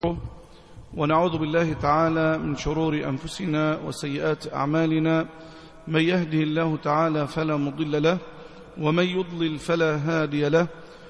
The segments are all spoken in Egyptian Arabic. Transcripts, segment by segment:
ونعوذ بالله تعالى من شرور أنفسنا وسيئات أعمالنا من يهده الله تعالى فلا مضل له ومن يضلل فلا هادي له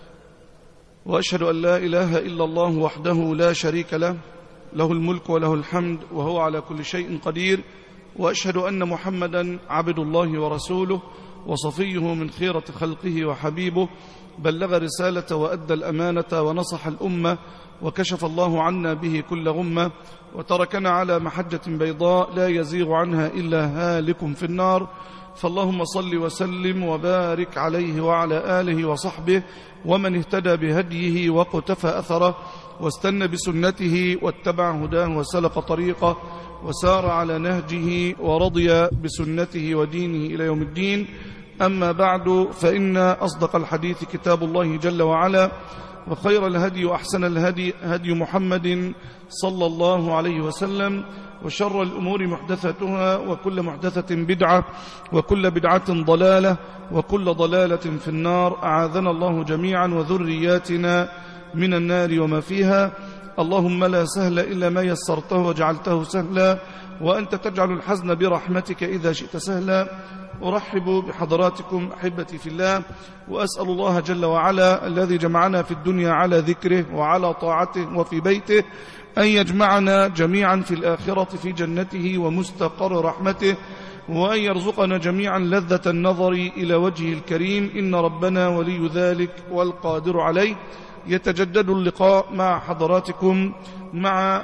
وأشهد أن لا إله إلا الله وحده لا شريك له له الملك وله الحمد وهو على كل شيء قدير وأشهد أن محمدا عبد الله ورسوله وصفيه من خيرة خلقه وحبيبه بلغ رسالة وأدى الأمانة ونصح الأمة وكشف الله عنا به كل غمة وتركنا على محجة بيضاء لا يزيغ عنها إلا هالك في النار فاللهم صل وسلم وبارك عليه وعلى آله وصحبه ومن اهتدى بهديه وقتفى أثره واستنى بسنته واتبع هداه وسلق طريقه وسار على نهجه ورضي بسنته ودينه إلى يوم الدين أما بعد فإن أصدق الحديث كتاب الله جل وعلا وخير الهدي وأحسن الهدي هدي محمد صلى الله عليه وسلم وشر الأمور محدثتها وكل محدثة بدعة وكل بدعة ضلالة وكل ضلالة في النار أعاذنا الله جميعا وذرياتنا من النار وما فيها اللهم لا سهل إلا ما يسرته وجعلته سهلا وأنت تجعل الحزن برحمتك إذا شئت سهلا أرحب بحضراتكم أحبتي في الله وأسأل الله جل وعلا الذي جمعنا في الدنيا على ذكره وعلى طاعته وفي بيته أن يجمعنا جميعا في الآخرة في جنته ومستقر رحمته وأن يرزقنا جميعا لذة النظر إلى وجهه الكريم إن ربنا ولي ذلك والقادر عليه يتجدد اللقاء مع حضراتكم مع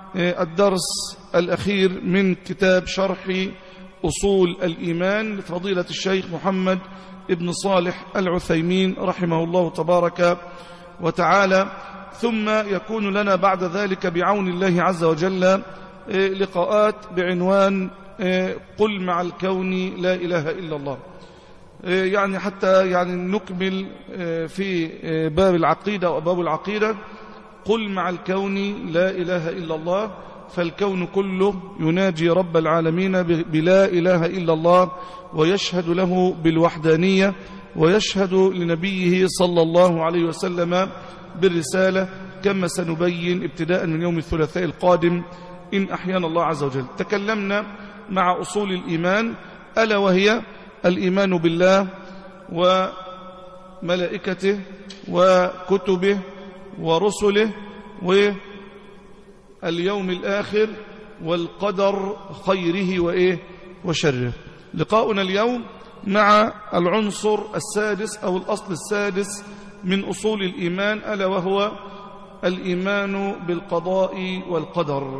الدرس الأخير من كتاب شرح أصول الإيمان لفضيلة الشيخ محمد ابن صالح العثيمين رحمه الله تبارك وتعالى ثم يكون لنا بعد ذلك بعون الله عز وجل لقاءات بعنوان قل مع الكون لا إله إلا الله يعني حتى يعني نكمل في باب العقيدة وباب العقيدة قل مع الكون لا إله إلا الله فالكون كله يناجي رب العالمين بلا إله إلا الله ويشهد له بالوحدانية ويشهد لنبيه صلى الله عليه وسلم بالرسالة كما سنبين ابتداء من يوم الثلاثاء القادم إن أحيانا الله عز وجل تكلمنا مع أصول الإيمان ألا وهي الإيمان بالله وملائكته وكتبه ورسله واليوم الآخر والقدر خيره وإيه وشره لقاؤنا اليوم مع العنصر السادس أو الأصل السادس من أصول الإيمان ألا وهو الإيمان بالقضاء والقدر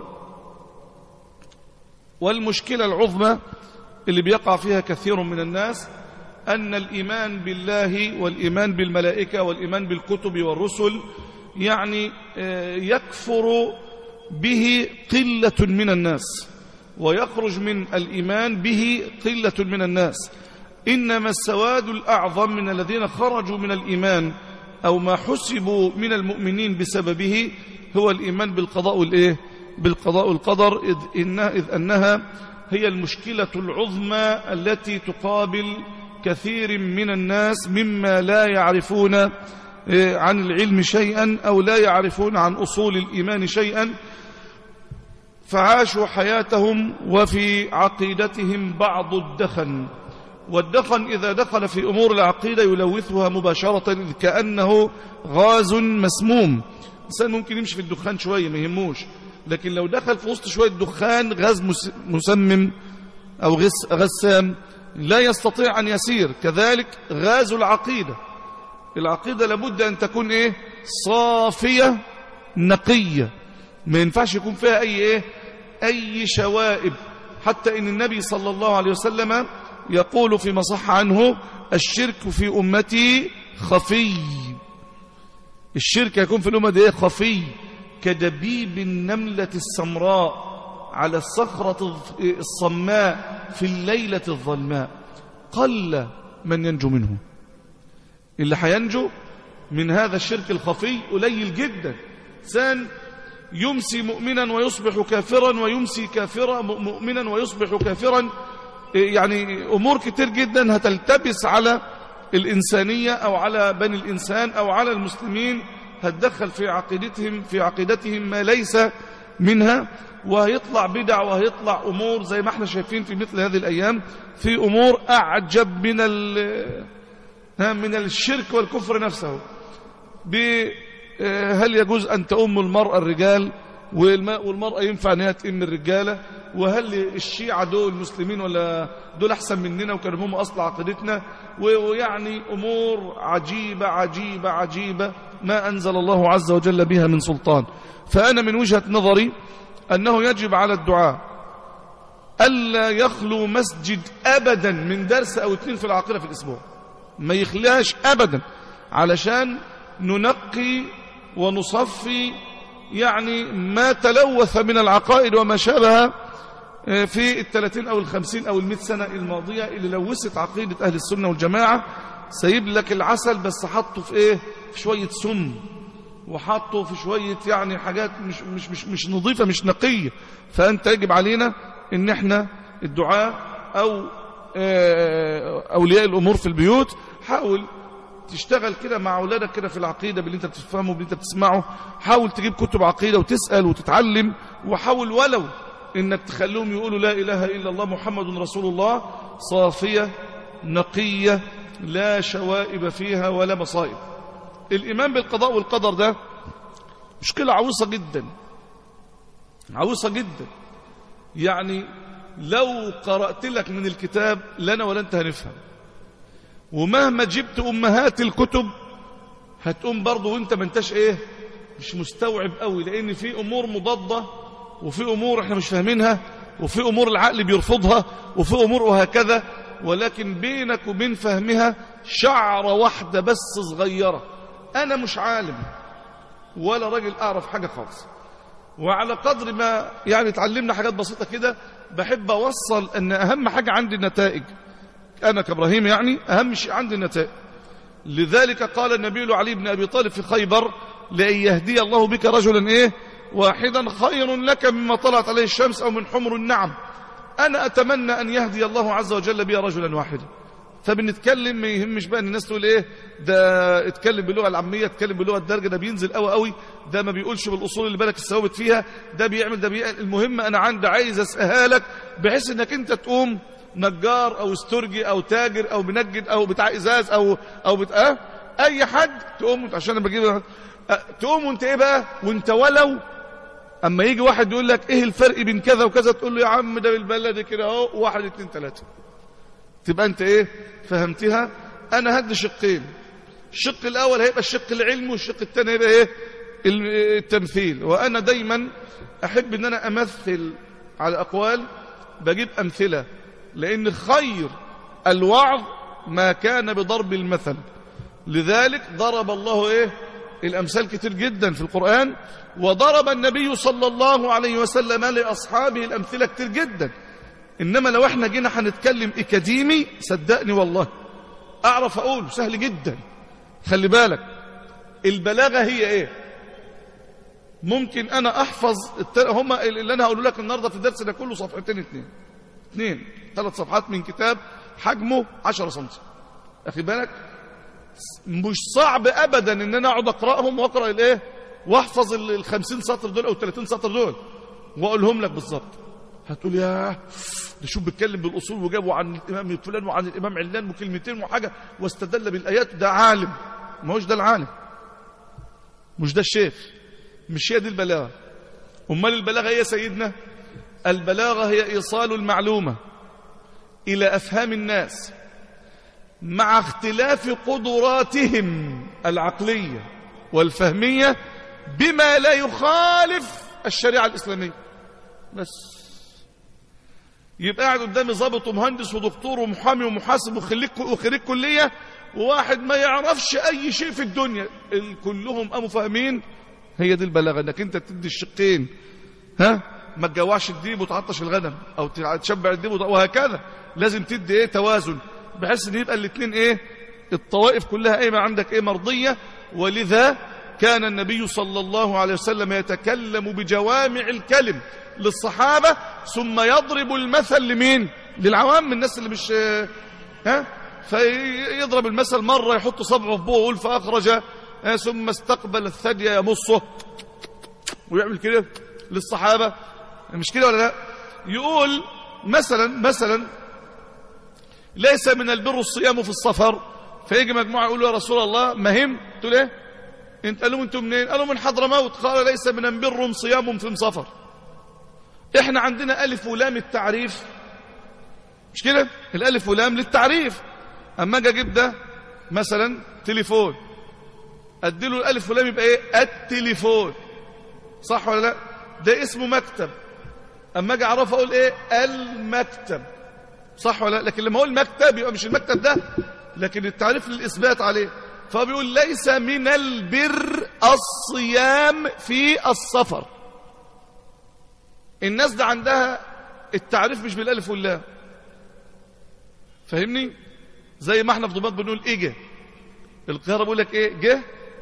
والمشكلة العظمى اللي بيقع فيها كثير من الناس أن الإيمان بالله والإيمان بالملائكة والإيمان بالكتب والرسل يعني يكفر به قلة من الناس ويخرج من الإيمان به قلة من الناس إنما السواد الأعظم من الذين خرجوا من الإيمان أو ما حسبوا من المؤمنين بسببه هو الإيمان بالقضاء والإيه بالقضاء والقدر إذ, إنها إذ أنها هي المشكلة العظمى التي تقابل كثير من الناس مما لا يعرفون عن العلم شيئا أو لا يعرفون عن أصول الإيمان شيئا فعاشوا حياتهم وفي عقيدتهم بعض الدخن والدخن إذا دخل في أمور العقيدة يلوثها مباشرة إذ كأنه غاز مسموم الإنسان ممكن يمشي في الدخان شوية ما يهموش لكن لو دخل في وسط شوية دخان غاز مسمم أو غسام لا يستطيع أن يسير كذلك غاز العقيدة العقيدة لابد أن تكون إيه صافية نقية ما ينفعش يكون فيها أي إيه أي شوائب حتى إن النبي صلى الله عليه وسلم يقول فيما صح عنه الشرك في أمتي خفي الشرك يكون في الأمة دي خفي كدبيب النملة السمراء على الصخرة الصماء في الليلة الظلماء قل من ينجو منه اللي هينجو من هذا الشرك الخفي قليل جدا إنسان يمسي مؤمنا ويصبح كافرا ويمسي كافرا مؤمنا ويصبح كافرا يعني أمور كتير جدا هتلتبس على الإنسانية أو على بني الإنسان أو على المسلمين هتدخل في عقيدتهم في عقيدتهم ما ليس منها وهيطلع بدع وهيطلع أمور زي ما احنا شايفين في مثل هذه الأيام في أمور أعجب من من الشرك والكفر نفسه هل يجوز أن تؤم المرأة الرجال والمرأة ينفع أنها تأم الرجالة وهل الشيعة دول مسلمين ولا دول أحسن مننا وكانوا هم أصل عقيدتنا ويعني أمور عجيبة عجيبة عجيبة ما أنزل الله عز وجل بها من سلطان فأنا من وجهة نظري أنه يجب على الدعاء ألا يخلو مسجد أبدا من درس أو اثنين في العقيدة في الأسبوع ما يخلاش أبدا علشان ننقي ونصفي يعني ما تلوث من العقائد وما شابه في الثلاثين أو الخمسين أو المئة سنة الماضية اللي لوثت عقيدة أهل السنة والجماعة سيب لك العسل بس حطه في إيه في شوية سم وحطه في شوية يعني حاجات مش, مش, مش, مش نظيفة مش نقية فأنت يجب علينا إن احنا الدعاء أو أولياء الأمور في البيوت حاول تشتغل كده مع أولادك كده في العقيدة باللي انت بتفهمه باللي انت بتسمعه حاول تجيب كتب عقيدة وتسأل وتتعلم وحاول ولو انك تخليهم يقولوا لا إله إلا الله محمد رسول الله صافية نقية لا شوائب فيها ولا مصائب الإيمان بالقضاء والقدر ده مشكلة عويصة جدا عويصة جدا يعني لو قرأت لك من الكتاب لنا ولا انت هنفهم ومهما جبت أمهات الكتب هتقوم برضه وانت ما انتش ايه مش مستوعب قوي لان في امور مضادة وفي امور احنا مش فاهمينها وفي امور العقل بيرفضها وفي امور وهكذا ولكن بينك وبين فهمها شعرة واحدة بس صغيرة انا مش عالم ولا راجل اعرف حاجة خالص وعلى قدر ما يعني اتعلمنا حاجات بسيطة كده بحب اوصل ان اهم حاجة عندي النتائج أنا كإبراهيم يعني أهم شيء عندي النتائج لذلك قال النبي علي بن أبي طالب في خيبر لأن يهدي الله بك رجلا إيه واحدا خير لك مما طلعت عليه الشمس أو من حمر النعم أنا أتمنى أن يهدي الله عز وجل بي رجلا واحدا فبنتكلم ما يهمش بقى ان الناس تقول ايه ده اتكلم باللغه العاميه اتكلم باللغه الدارجه ده بينزل قوي قوي ده ما بيقولش بالاصول اللي بالك الثوابت فيها ده بيعمل ده بيعمل المهم انا عندي عايز اسالها لك بحيث انك انت تقوم نجار او استرجي او تاجر او منجد او بتاع ازاز او او بتاع أه؟ اي حد تقوم عشان انا بجيب أه تقوم وانت ايه بقى وانت ولو اما يجي واحد يقول لك ايه الفرق بين كذا وكذا تقول له يا عم ده بالبلد كده اهو واحد اتنين تلاته تبقى انت ايه فهمتها انا هدي شقين الشق الاول هيبقى الشق العلمي والشق الثاني هيبقى ايه التمثيل وانا دايما احب ان انا امثل على اقوال بجيب امثله لأن خير الوعظ ما كان بضرب المثل لذلك ضرب الله إيه الأمثال كتير جدا في القرآن وضرب النبي صلى الله عليه وسلم لأصحابه الأمثلة كتير جدا إنما لو احنا جينا هنتكلم إكاديمي صدقني والله أعرف أقول سهل جدا خلي بالك البلاغة هي إيه ممكن أنا أحفظ هما اللي أنا هقوله لك النهاردة في الدرس ده كله صفحتين اتنين اثنين ثلاث صفحات من كتاب حجمه 10 سم اخي بالك مش صعب ابدا ان انا اقعد اقراهم واقرا الايه واحفظ ال 50 سطر دول او 30 سطر دول واقولهم لك بالظبط هتقول يا ده شوف بيتكلم بالاصول وجابوا عن الامام فلان وعن الامام علان وكلمتين وحاجه واستدل بالايات ده عالم ما هوش ده العالم مش ده الشيخ مش هي دي البلاغه امال البلاغه ايه يا سيدنا البلاغة هي إيصال المعلومة إلى أفهام الناس مع اختلاف قدراتهم العقلية والفهمية بما لا يخالف الشريعة الإسلامية بس يبقى قاعد قدامي ضابط ومهندس ودكتور ومحامي ومحاسب وخريج كلية وواحد ما يعرفش أي شيء في الدنيا كلهم قاموا فاهمين هي دي البلاغة انك انت تدي الشقين ها ما تجوعش الديب وتعطش الغنم او تشبع الديب وهكذا لازم تدي ايه توازن بحيث ان يبقى الاثنين ايه الطوائف كلها ايه ما عندك ايه مرضيه ولذا كان النبي صلى الله عليه وسلم يتكلم بجوامع الكلم للصحابه ثم يضرب المثل لمين للعوام الناس اللي مش ها فيضرب المثل مره يحط صبعه في بوه ويقول فاخرج آه ثم استقبل الثدي يمصه ويعمل كده للصحابة مش كده ولا لا يقول مثلا مثلا ليس من البر الصيام في السفر فيجي مجموعة يقولوا يا رسول الله مهم تقول ايه انت قالوا انتم منين قالوا من حضرموت قال ليس من البر صيام في سفر احنا عندنا الف ولام التعريف مش كده الالف ولام للتعريف اما اجي اجيب ده مثلا تليفون اديله الالف ولام يبقى ايه التليفون صح ولا لا ده اسمه مكتب اما اجي اعرف اقول ايه المكتب صح ولا لا لكن لما اقول مكتب يبقى مش المكتب ده لكن التعريف للاثبات عليه فهو بيقول ليس من البر الصيام في السفر الناس ده عندها التعريف مش بالالف واللام فاهمني زي ما احنا في ضباط بنقول اجه القاهره بيقول لك ايه جه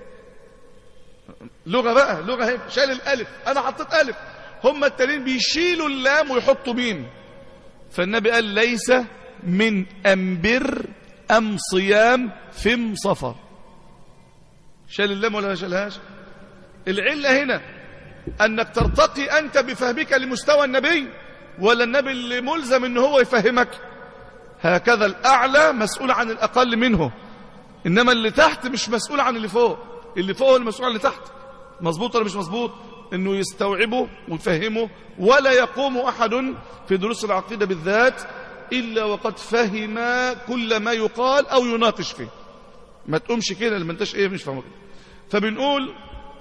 لغه بقى لغه اهي شال الالف انا حطيت الف هم التانيين بيشيلوا اللام ويحطوا ميم فالنبي قال ليس من أنبر أم صيام فم صفر شال اللام ولا ما شالهاش العلة هنا أنك ترتقي أنت بفهمك لمستوى النبي ولا النبي اللي ملزم أنه هو يفهمك هكذا الأعلى مسؤول عن الأقل منه إنما اللي تحت مش مسؤول عن اللي فوق اللي فوق هو المسؤول عن اللي تحت مظبوط ولا مش مظبوط انه يستوعبه ويفهمه ولا يقوم احد في دروس العقيده بالذات الا وقد فهم كل ما يقال او يناقش فيه ما تقومش كده لما انتش ايه مش فاهمه فبنقول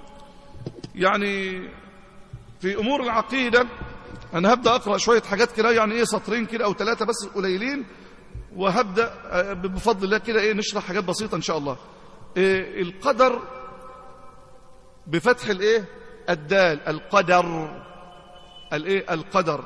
يعني في امور العقيده انا هبدا اقرا شويه حاجات كده يعني ايه سطرين كده او ثلاثه بس قليلين وهبدا بفضل الله كده ايه نشرح حاجات بسيطه ان شاء الله إيه القدر بفتح الايه الدال القدر الايه القدر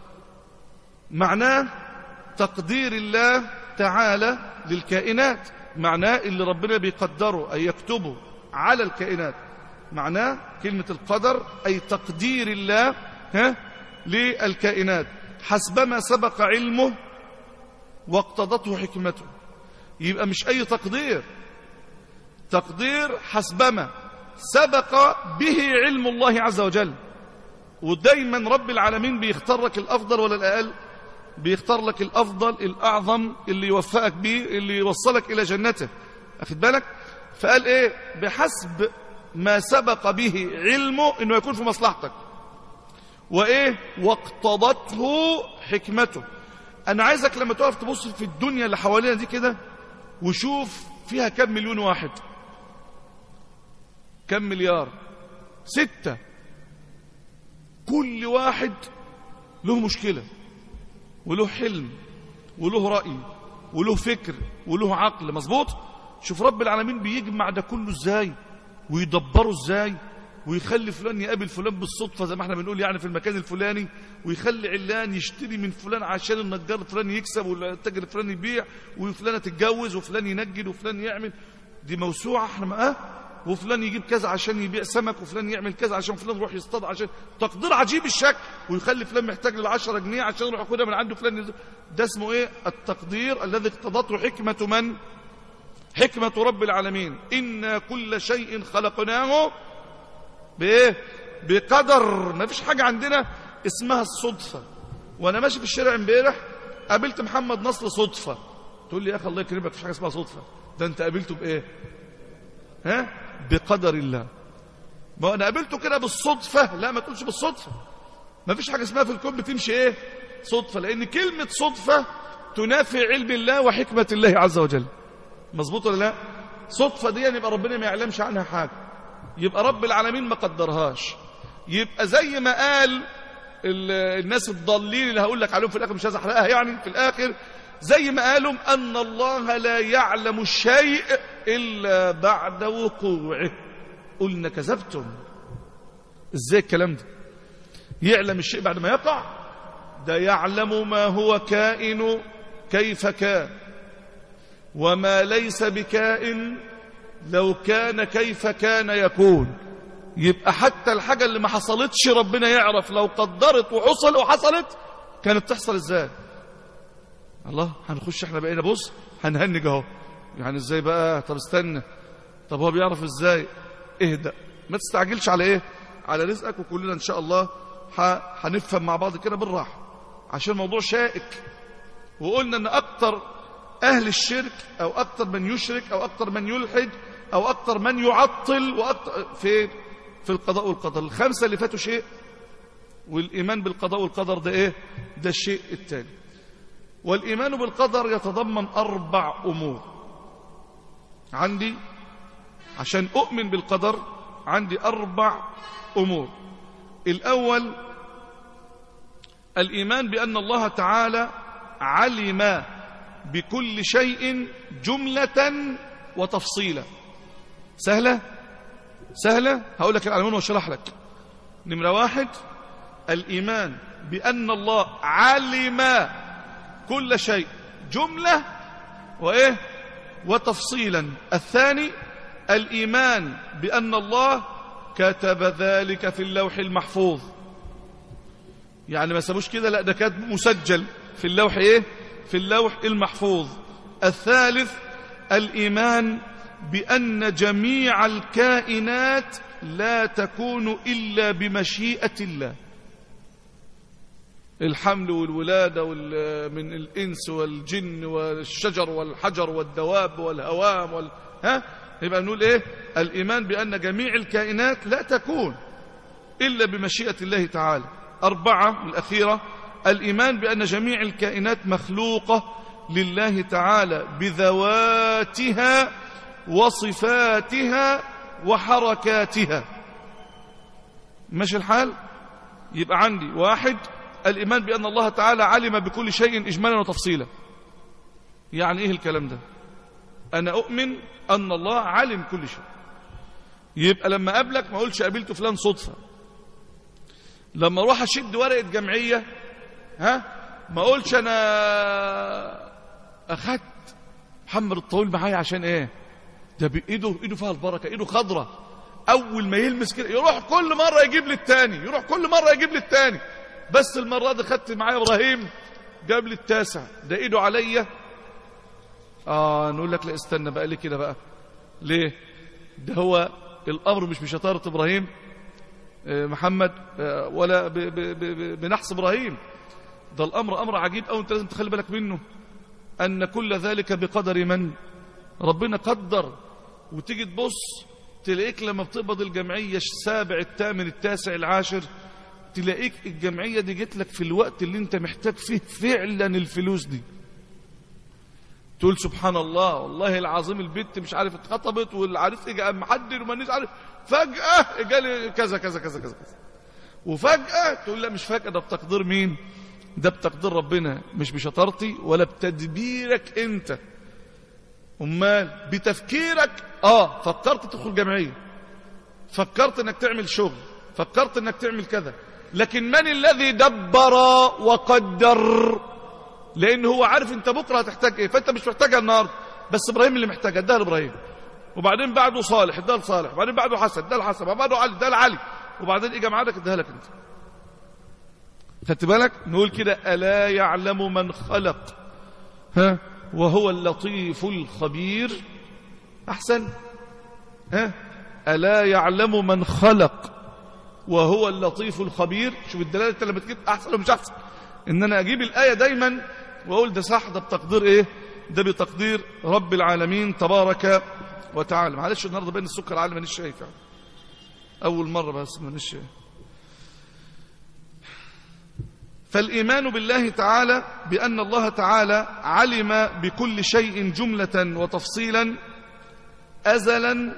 معناه تقدير الله تعالى للكائنات معناه اللي ربنا بيقدره أي يكتبه على الكائنات معناه كلمة القدر أي تقدير الله ها للكائنات حسبما سبق علمه واقتضته حكمته يبقى مش أي تقدير تقدير حسبما سبق به علم الله عز وجل ودايما رب العالمين بيختار لك الأفضل ولا الأقل بيختار لك الأفضل الأعظم اللي يوفقك بيه اللي يوصلك إلى جنته أخذ بالك فقال إيه بحسب ما سبق به علمه إنه يكون في مصلحتك وإيه واقتضته حكمته أنا عايزك لما تقف تبص في الدنيا اللي حوالينا دي كده وشوف فيها كم مليون واحد كم مليار ستة كل واحد له مشكلة وله حلم وله رأي وله فكر وله عقل مظبوط شوف رب العالمين بيجمع ده كله ازاي ويدبره ازاي ويخلي فلان يقابل فلان بالصدفة زي ما احنا بنقول يعني في المكان الفلاني ويخلي علان يشتري من فلان عشان النجار الفلاني يكسب والتاجر الفلاني يبيع وفلانة تتجوز وفلان ينجد وفلان يعمل دي موسوعة احنا ما اه وفلان يجيب كذا عشان يبيع سمك وفلان يعمل كذا عشان فلان يروح يصطاد عشان تقدير عجيب الشكل ويخلي فلان محتاج للعشرة جنيه عشان يروح ياخدها من عنده فلان يزو. ده اسمه ايه التقدير الذي اقتضته حكمة من حكمة رب العالمين إنا كل شيء خلقناه بايه بقدر ما فيش حاجة عندنا اسمها الصدفة وانا ماشي في الشارع امبارح قابلت محمد نصر صدفة تقول لي يا اخي الله يكرمك مفيش حاجة اسمها صدفة ده انت قابلته بايه ها بقدر الله ما انا قابلته كده بالصدفة لا ما تقولش بالصدفة ما فيش حاجة اسمها في الكون بتمشي ايه صدفة لان كلمة صدفة تنافي علم الله وحكمة الله عز وجل مظبوط ولا لا صدفة دي يبقى ربنا ما يعلمش عنها حاجة يبقى رب العالمين ما قدرهاش يبقى زي ما قال الناس الضالين اللي هقول لك عليهم في الاخر مش عايز احرقها يعني في الاخر زي ما قالوا ان الله لا يعلم الشيء الا بعد وقوعه قلنا كذبتم ازاي الكلام ده يعلم الشيء بعد ما يقع ده يعلم ما هو كائن كيف كان وما ليس بكائن لو كان كيف كان يكون يبقى حتى الحاجة اللي ما حصلتش ربنا يعرف لو قدرت وحصل وحصلت كانت تحصل ازاي الله هنخش احنا بقينا بص هنهنج اهو يعني ازاي بقى طب استنى طب هو بيعرف ازاي اهدأ ما تستعجلش على ايه على رزقك وكلنا ان شاء الله ح- هنفهم مع بعض كده بالراحه عشان الموضوع شائك وقلنا ان اكتر اهل الشرك او اكتر من يشرك او اكتر من يلحد او اكتر من يعطل واكتر في في القضاء والقدر الخمسه اللي فاتوا شيء والايمان بالقضاء والقدر ده ايه ده الشيء الثاني والايمان بالقدر يتضمن اربع امور عندي عشان اؤمن بالقدر عندي اربع امور الاول الايمان بان الله تعالى علم بكل شيء جمله وتفصيلا سهله سهله هقول لك العنوان واشرح لك نمره واحد الايمان بان الله علم كل شيء جمله وايه وتفصيلا الثاني الايمان بان الله كتب ذلك في اللوح المحفوظ يعني ما سابوش كده لا ده كان مسجل في اللوح ايه في اللوح المحفوظ الثالث الايمان بان جميع الكائنات لا تكون الا بمشيئه الله الحمل والولادة وال- من الإنس والجن والشجر والحجر والدواب والهوام وال... ها يبقى نقول إيه الإيمان بأن جميع الكائنات لا تكون إلا بمشيئة الله تعالى أربعة الأخيرة الإيمان بأن جميع الكائنات مخلوقة لله تعالى بذواتها وصفاتها وحركاتها ماشي الحال يبقى عندي واحد الإيمان بأن الله تعالى علم بكل شيء إجمالا وتفصيلا يعني إيه الكلام ده أنا أؤمن أن الله علم كل شيء يبقى لما أقابلك ما أقولش قابلت فلان صدفة لما أروح أشد ورقة جمعية ها ما أقولش أنا أخدت محمد الطويل معايا عشان إيه ده بإيده إيده فيها البركة إيده خضرة أول ما يلمس كده يروح كل مرة يجيب لي التاني يروح كل مرة يجيب لي التاني بس المرة دي خدت معايا إبراهيم جاب لي التاسع ده إيده عليا آه نقول لك لا استنى بقى ليه كده بقى ليه ده هو الأمر مش بشطارة إبراهيم آه، محمد آه، ولا ب- ب- ب- ب- بنحس إبراهيم ده الأمر أمر عجيب أو أنت لازم تخلي بالك منه أن كل ذلك بقدر من ربنا قدر وتيجي تبص تلاقيك لما بتقبض الجمعية السابع الثامن التاسع العاشر تلاقيك الجمعية دي جت لك في الوقت اللي انت محتاج فيه فعلا الفلوس دي تقول سبحان الله والله العظيم البنت مش عارف اتخطبت والعريس اجى قام محدد ومانيش عارف فجأة جالي كذا كذا كذا كذا كذا وفجأة تقول لا مش فجأة ده بتقدير مين ده بتقدير ربنا مش بشطارتي ولا بتدبيرك انت امال بتفكيرك اه فكرت تدخل جمعيه فكرت انك تعمل شغل فكرت انك تعمل كذا لكن من الذي دبر وقدر لان هو عارف انت بكره هتحتاج ايه فانت مش محتاجها النهارده بس ابراهيم اللي محتاجها اداها لابراهيم وبعدين بعده صالح اداها لصالح وبعدين بعده حسن اداها لحسن وبعدين بعده علي اداها لعلي وبعدين اجى معادك اداها لك انت خدت بالك نقول كده الا يعلم من خلق ها وهو اللطيف الخبير احسن ها الا يعلم من خلق وهو اللطيف الخبير شوف الدلاله انت لما تجيب احسن ومش احسن ان انا اجيب الايه دايما واقول ده صح ده بتقدير ايه ده بتقدير رب العالمين تبارك وتعالى معلش النهارده بين السكر عالي مانيش شايف يعني اول مره بس مانيش شايف فالإيمان بالله تعالى بأن الله تعالى علم بكل شيء جملة وتفصيلا أزلا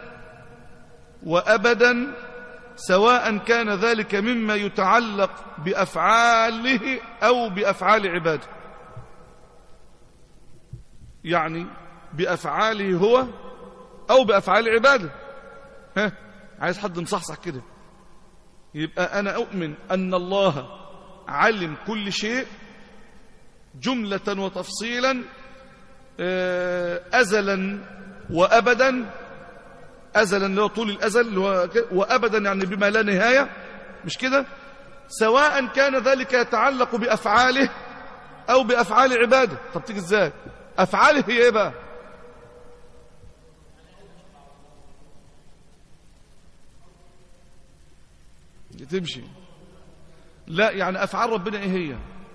وأبدا سواء كان ذلك مما يتعلق بأفعاله أو بأفعال عباده يعني بأفعاله هو أو بأفعال عباده ها عايز حد مصحصح كده يبقى أنا أؤمن أن الله علم كل شيء جملة وتفصيلا آه، أزلا وأبدا أزلا اللي هو طول الأزل اللي هو ك- وأبدا يعني بما لا نهاية مش كده سواء كان ذلك يتعلق بأفعاله أو بأفعال عباده طب تيجي إزاي أفعاله هي إيه بقى تمشي لا يعني أفعال ربنا إيه هي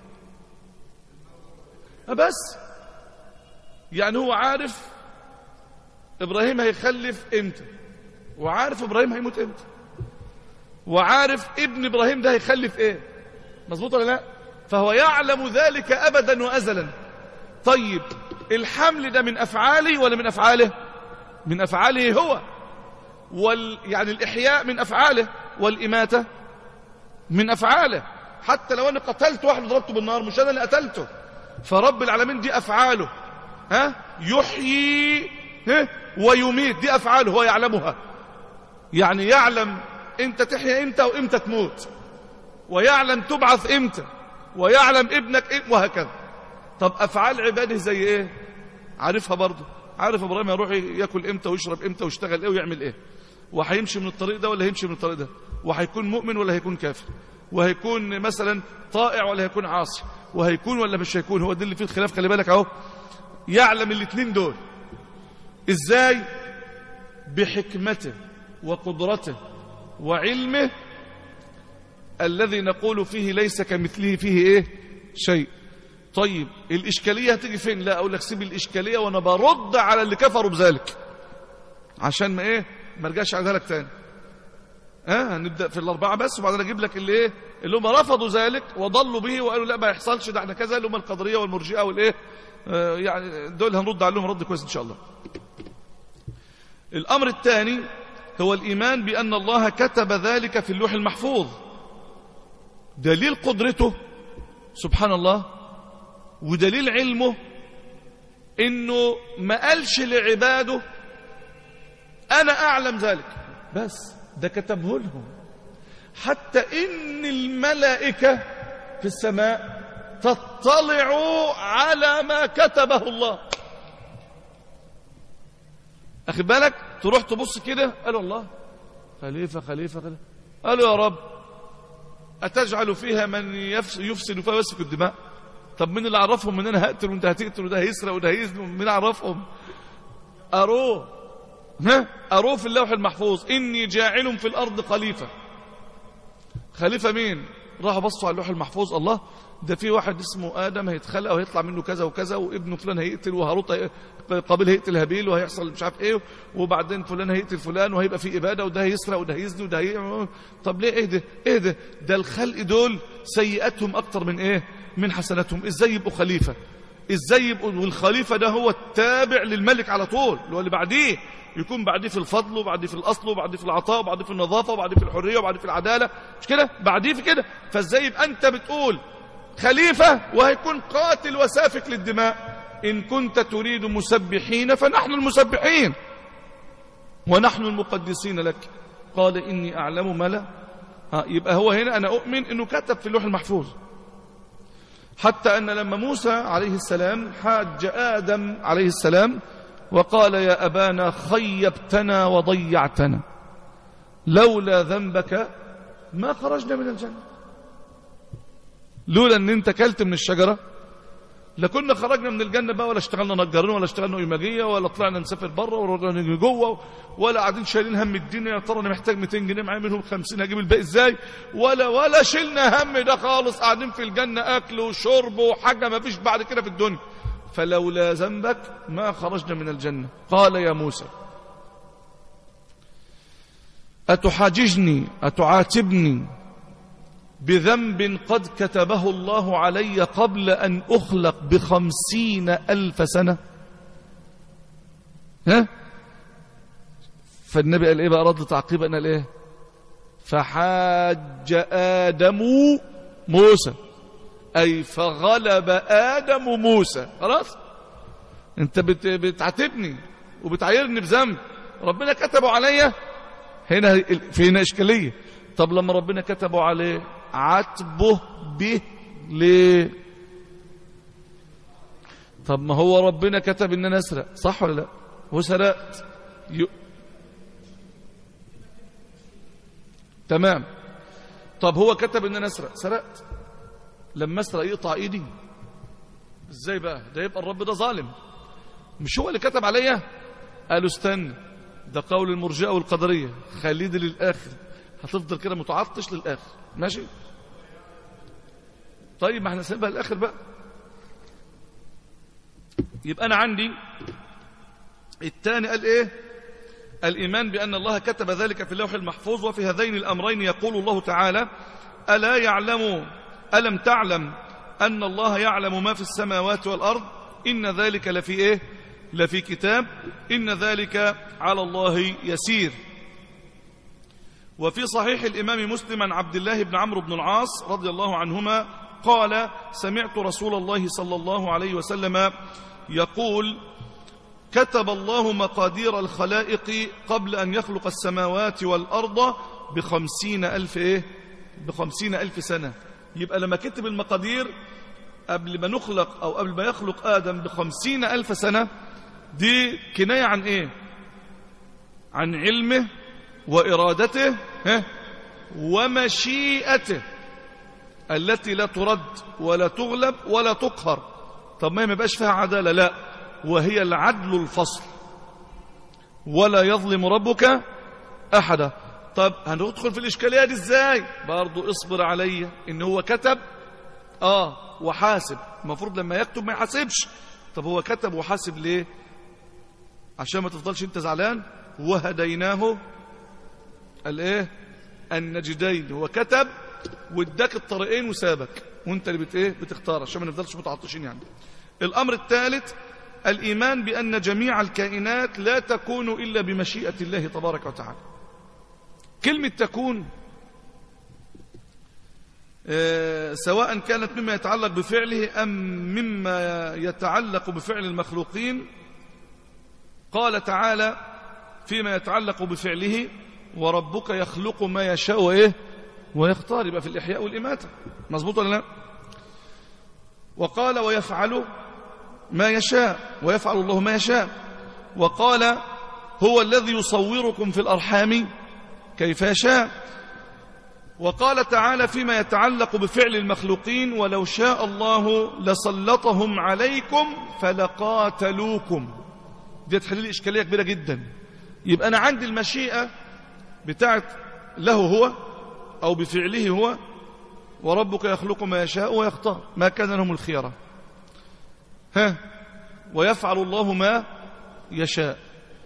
بس يعني هو عارف إبراهيم هيخلف إمتى وعارف إبراهيم هيموت إمتى وعارف ابن إبراهيم ده هيخلف إيه مظبوط ولا لا فهو يعلم ذلك أبدا وأزلا طيب الحمل ده من أفعالي ولا من أفعاله من أفعاله هو وال يعني الإحياء من أفعاله والإماتة من أفعاله حتى لو أنا قتلت واحد وضربته بالنار مش أنا اللي قتلته فرب العالمين دي أفعاله ها يحيي ها ويميت دي أفعاله هو يعلمها يعني يعلم أنت تحيا إمتى وإمتى تموت ويعلم تبعث إمتى ويعلم ابنك إيه وهكذا طب أفعال عباده زي إيه عارفها برضه عارف إبراهيم يروح ياكل إمتى ويشرب إمتى ويشتغل إيه ويعمل إيه وهيمشي من الطريق ده ولا هيمشي من الطريق ده وهيكون مؤمن ولا هيكون كافر وهيكون مثلا طائع ولا هيكون عاصي وهيكون ولا مش هيكون هو ده اللي فيه الخلاف خلي بالك اهو يعلم الاثنين دول ازاي بحكمته وقدرته وعلمه الذي نقول فيه ليس كمثله فيه ايه شيء طيب الاشكاليه هتيجي فين لا اقول لك سيب الاشكاليه وانا برد على اللي كفروا بذلك عشان ما ايه ما ارجعش اعيدها لك تاني ها هنبدا في الاربعه بس وبعدين اجيب لك اللي ايه اللي هم رفضوا ذلك وضلوا به وقالوا لا ما يحصلش ده احنا كذا اللي هم القدريه والمرجئه والايه آه يعني دول هنرد عليهم رد كويس ان شاء الله الامر الثاني هو الايمان بان الله كتب ذلك في اللوح المحفوظ دليل قدرته سبحان الله ودليل علمه انه ما قالش لعباده انا اعلم ذلك بس ده كتبه لهم حتى ان الملائكه في السماء تطلع على ما كتبه الله اخي بالك تروح تبص كده قالوا الله خليفه خليفه خليفه قالوا يا رب اتجعل فيها من يفسد فيها ويسفك الدماء طب مين اللي عرفهم ان انا هقتل وانت هتقتل وده هيسرق وده هيزني مين عرفهم اروه ها اروه في اللوح المحفوظ اني جاعل في الارض خليفه خليفه مين راحوا بصوا على اللوح المحفوظ الله ده في واحد اسمه ادم هيتخلق وهيطلع منه كذا وكذا وابنه فلان هيقتل وهاروت قابل هيقتل هابيل وهيحصل مش عارف ايه وبعدين فلان هيقتل فلان وهيبقى في اباده وده هيسرق وده هيزني وده هي طب ليه ايه ده ايه ده ده الخلق دول سيئاتهم اكتر من ايه من حسناتهم ازاي يبقوا خليفه ازاي يبقوا والخليفه ده هو التابع للملك على طول اللي هو اللي بعديه يكون بعديه في الفضل وبعديه في الاصل وبعديه في العطاء وبعديه في النظافه وبعديه في الحريه وبعديه في العداله مش كده بعديه في كده فازاي يبقى انت بتقول خليفه وهيكون قاتل وسافك للدماء ان كنت تريد مسبحين فنحن المسبحين ونحن المقدسين لك قال اني اعلم ما لا يبقى هو هنا انا اؤمن انه كتب في اللوح المحفوظ حتى أن لما موسى عليه السلام حاج آدم عليه السلام وقال يا أبانا خيبتنا وضيعتنا لولا ذنبك ما خرجنا من الجنة لولا أن أنت كلت من الشجرة لكنا خرجنا من الجنة بقى ولا اشتغلنا نجارين ولا اشتغلنا إيماجية ولا طلعنا نسافر بره ولا نيجي جوه ولا قاعدين شايلين هم الدنيا يا ترى انا محتاج 200 جنيه معايا منهم 50 هجيب الباقي ازاي ولا ولا شلنا هم ده خالص قاعدين في الجنة أكل وشرب وحاجة ما فيش بعد كده في الدنيا فلولا ذنبك ما خرجنا من الجنة قال يا موسى أتحاججني أتعاتبني بذنب قد كتبه الله علي قبل أن أخلق بخمسين ألف سنة ها فالنبي قال إيه بقى رد تعقيب أنا الإيه فحاج آدم موسى أي فغلب آدم موسى خلاص أنت بت بتعاتبني وبتعايرني بذنب ربنا كتبه عليا هنا في هنا إشكالية طب لما ربنا كتبه عليه عتبه به ليه طب ما هو ربنا كتب ان انا اسرق صح ولا لا وسرقت ي... تمام طب هو كتب ان انا اسرق سرقت لما اسرق يقطع ايدي ازاي بقى ده يبقى الرب ده ظالم مش هو اللي كتب عليا قالوا استنى ده قول المرجئه والقدريه خليدي للاخر هتفضل كده متعطش للآخر ماشي طيب ما احنا سيبها للآخر بقى يبقى أنا عندي الثاني قال إيه الإيمان بأن الله كتب ذلك في اللوح المحفوظ وفي هذين الأمرين يقول الله تعالى ألا يعلم ألم تعلم أن الله يعلم ما في السماوات والأرض إن ذلك لفي إيه لفي كتاب إن ذلك على الله يسير وفي صحيح الإمام مسلم عن عبد الله بن عمرو بن العاص رضي الله عنهما قال سمعت رسول الله صلى الله عليه وسلم يقول كتب الله مقادير الخلائق قبل أن يخلق السماوات والأرض بخمسين ألف إيه بخمسين ألف سنة يبقى لما كتب المقادير قبل ما نخلق أو قبل ما يخلق آدم بخمسين ألف سنة دي كناية عن إيه عن علمه وإرادته ها ومشيئته التي لا ترد ولا تغلب ولا تقهر طب ما يبقاش فيها عدالة لا وهي العدل الفصل ولا يظلم ربك أحدا طب هندخل في الإشكالية دي إزاي برضو اصبر علي إن هو كتب آه وحاسب المفروض لما يكتب ما يحاسبش طب هو كتب وحاسب ليه عشان ما تفضلش انت زعلان وهديناه الايه النجدين هو كتب واداك الطريقين وسابك وانت اللي بت ايه بتختار عشان ما نفضلش متعطشين يعني الامر الثالث الايمان بان جميع الكائنات لا تكون الا بمشيئه الله تبارك وتعالى كلمه تكون آه، سواء كانت مما يتعلق بفعله ام مما يتعلق بفعل المخلوقين قال تعالى فيما يتعلق بفعله وربك يخلق ما يشاء وايه ويختار يبقى في الإحياء والإماتة مظبوط ولا لا وقال ويفعل ما يشاء ويفعل الله ما يشاء وقال هو الذي يصوركم في الأرحام كيف يشاء وقال تعالى فيما يتعلق بفعل المخلوقين ولو شاء الله لسلطهم عليكم فلقاتلوكم دي تحل لي إشكالية كبيرة جدا يبقى أنا عندي المشيئة بتاعت له هو أو بفعله هو وربك يخلق ما يشاء ويختار ما كان لهم الخيرة ها ويفعل الله ما يشاء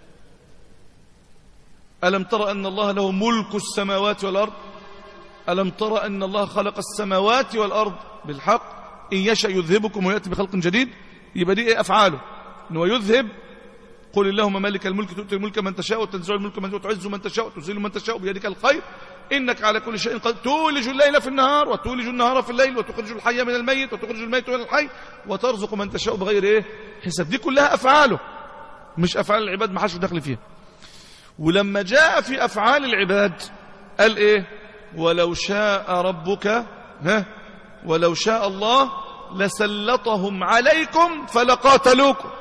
ألم ترى أن الله له ملك السماوات والأرض ألم ترى أن الله خلق السماوات والأرض بالحق إن يشأ يذهبكم ويأتي بخلق جديد يبقى دي إيه أفعاله أنه يذهب قل اللهم مالك الملك تؤتي الملك من تشاء وتنزع الملك من تعز من تشاء وتذل من تشاء بيدك الخير إنك على كل شيء قد تولج الليل في النهار وتولج النهار في الليل وتخرج الحي من الميت وتخرج الميت من الحي وترزق من تشاء بغير إيه حساب دي كلها أفعاله مش أفعال العباد ما حدش دخل فيها ولما جاء في أفعال العباد قال إيه ولو شاء ربك ها ولو شاء الله لسلطهم عليكم فلقاتلوكم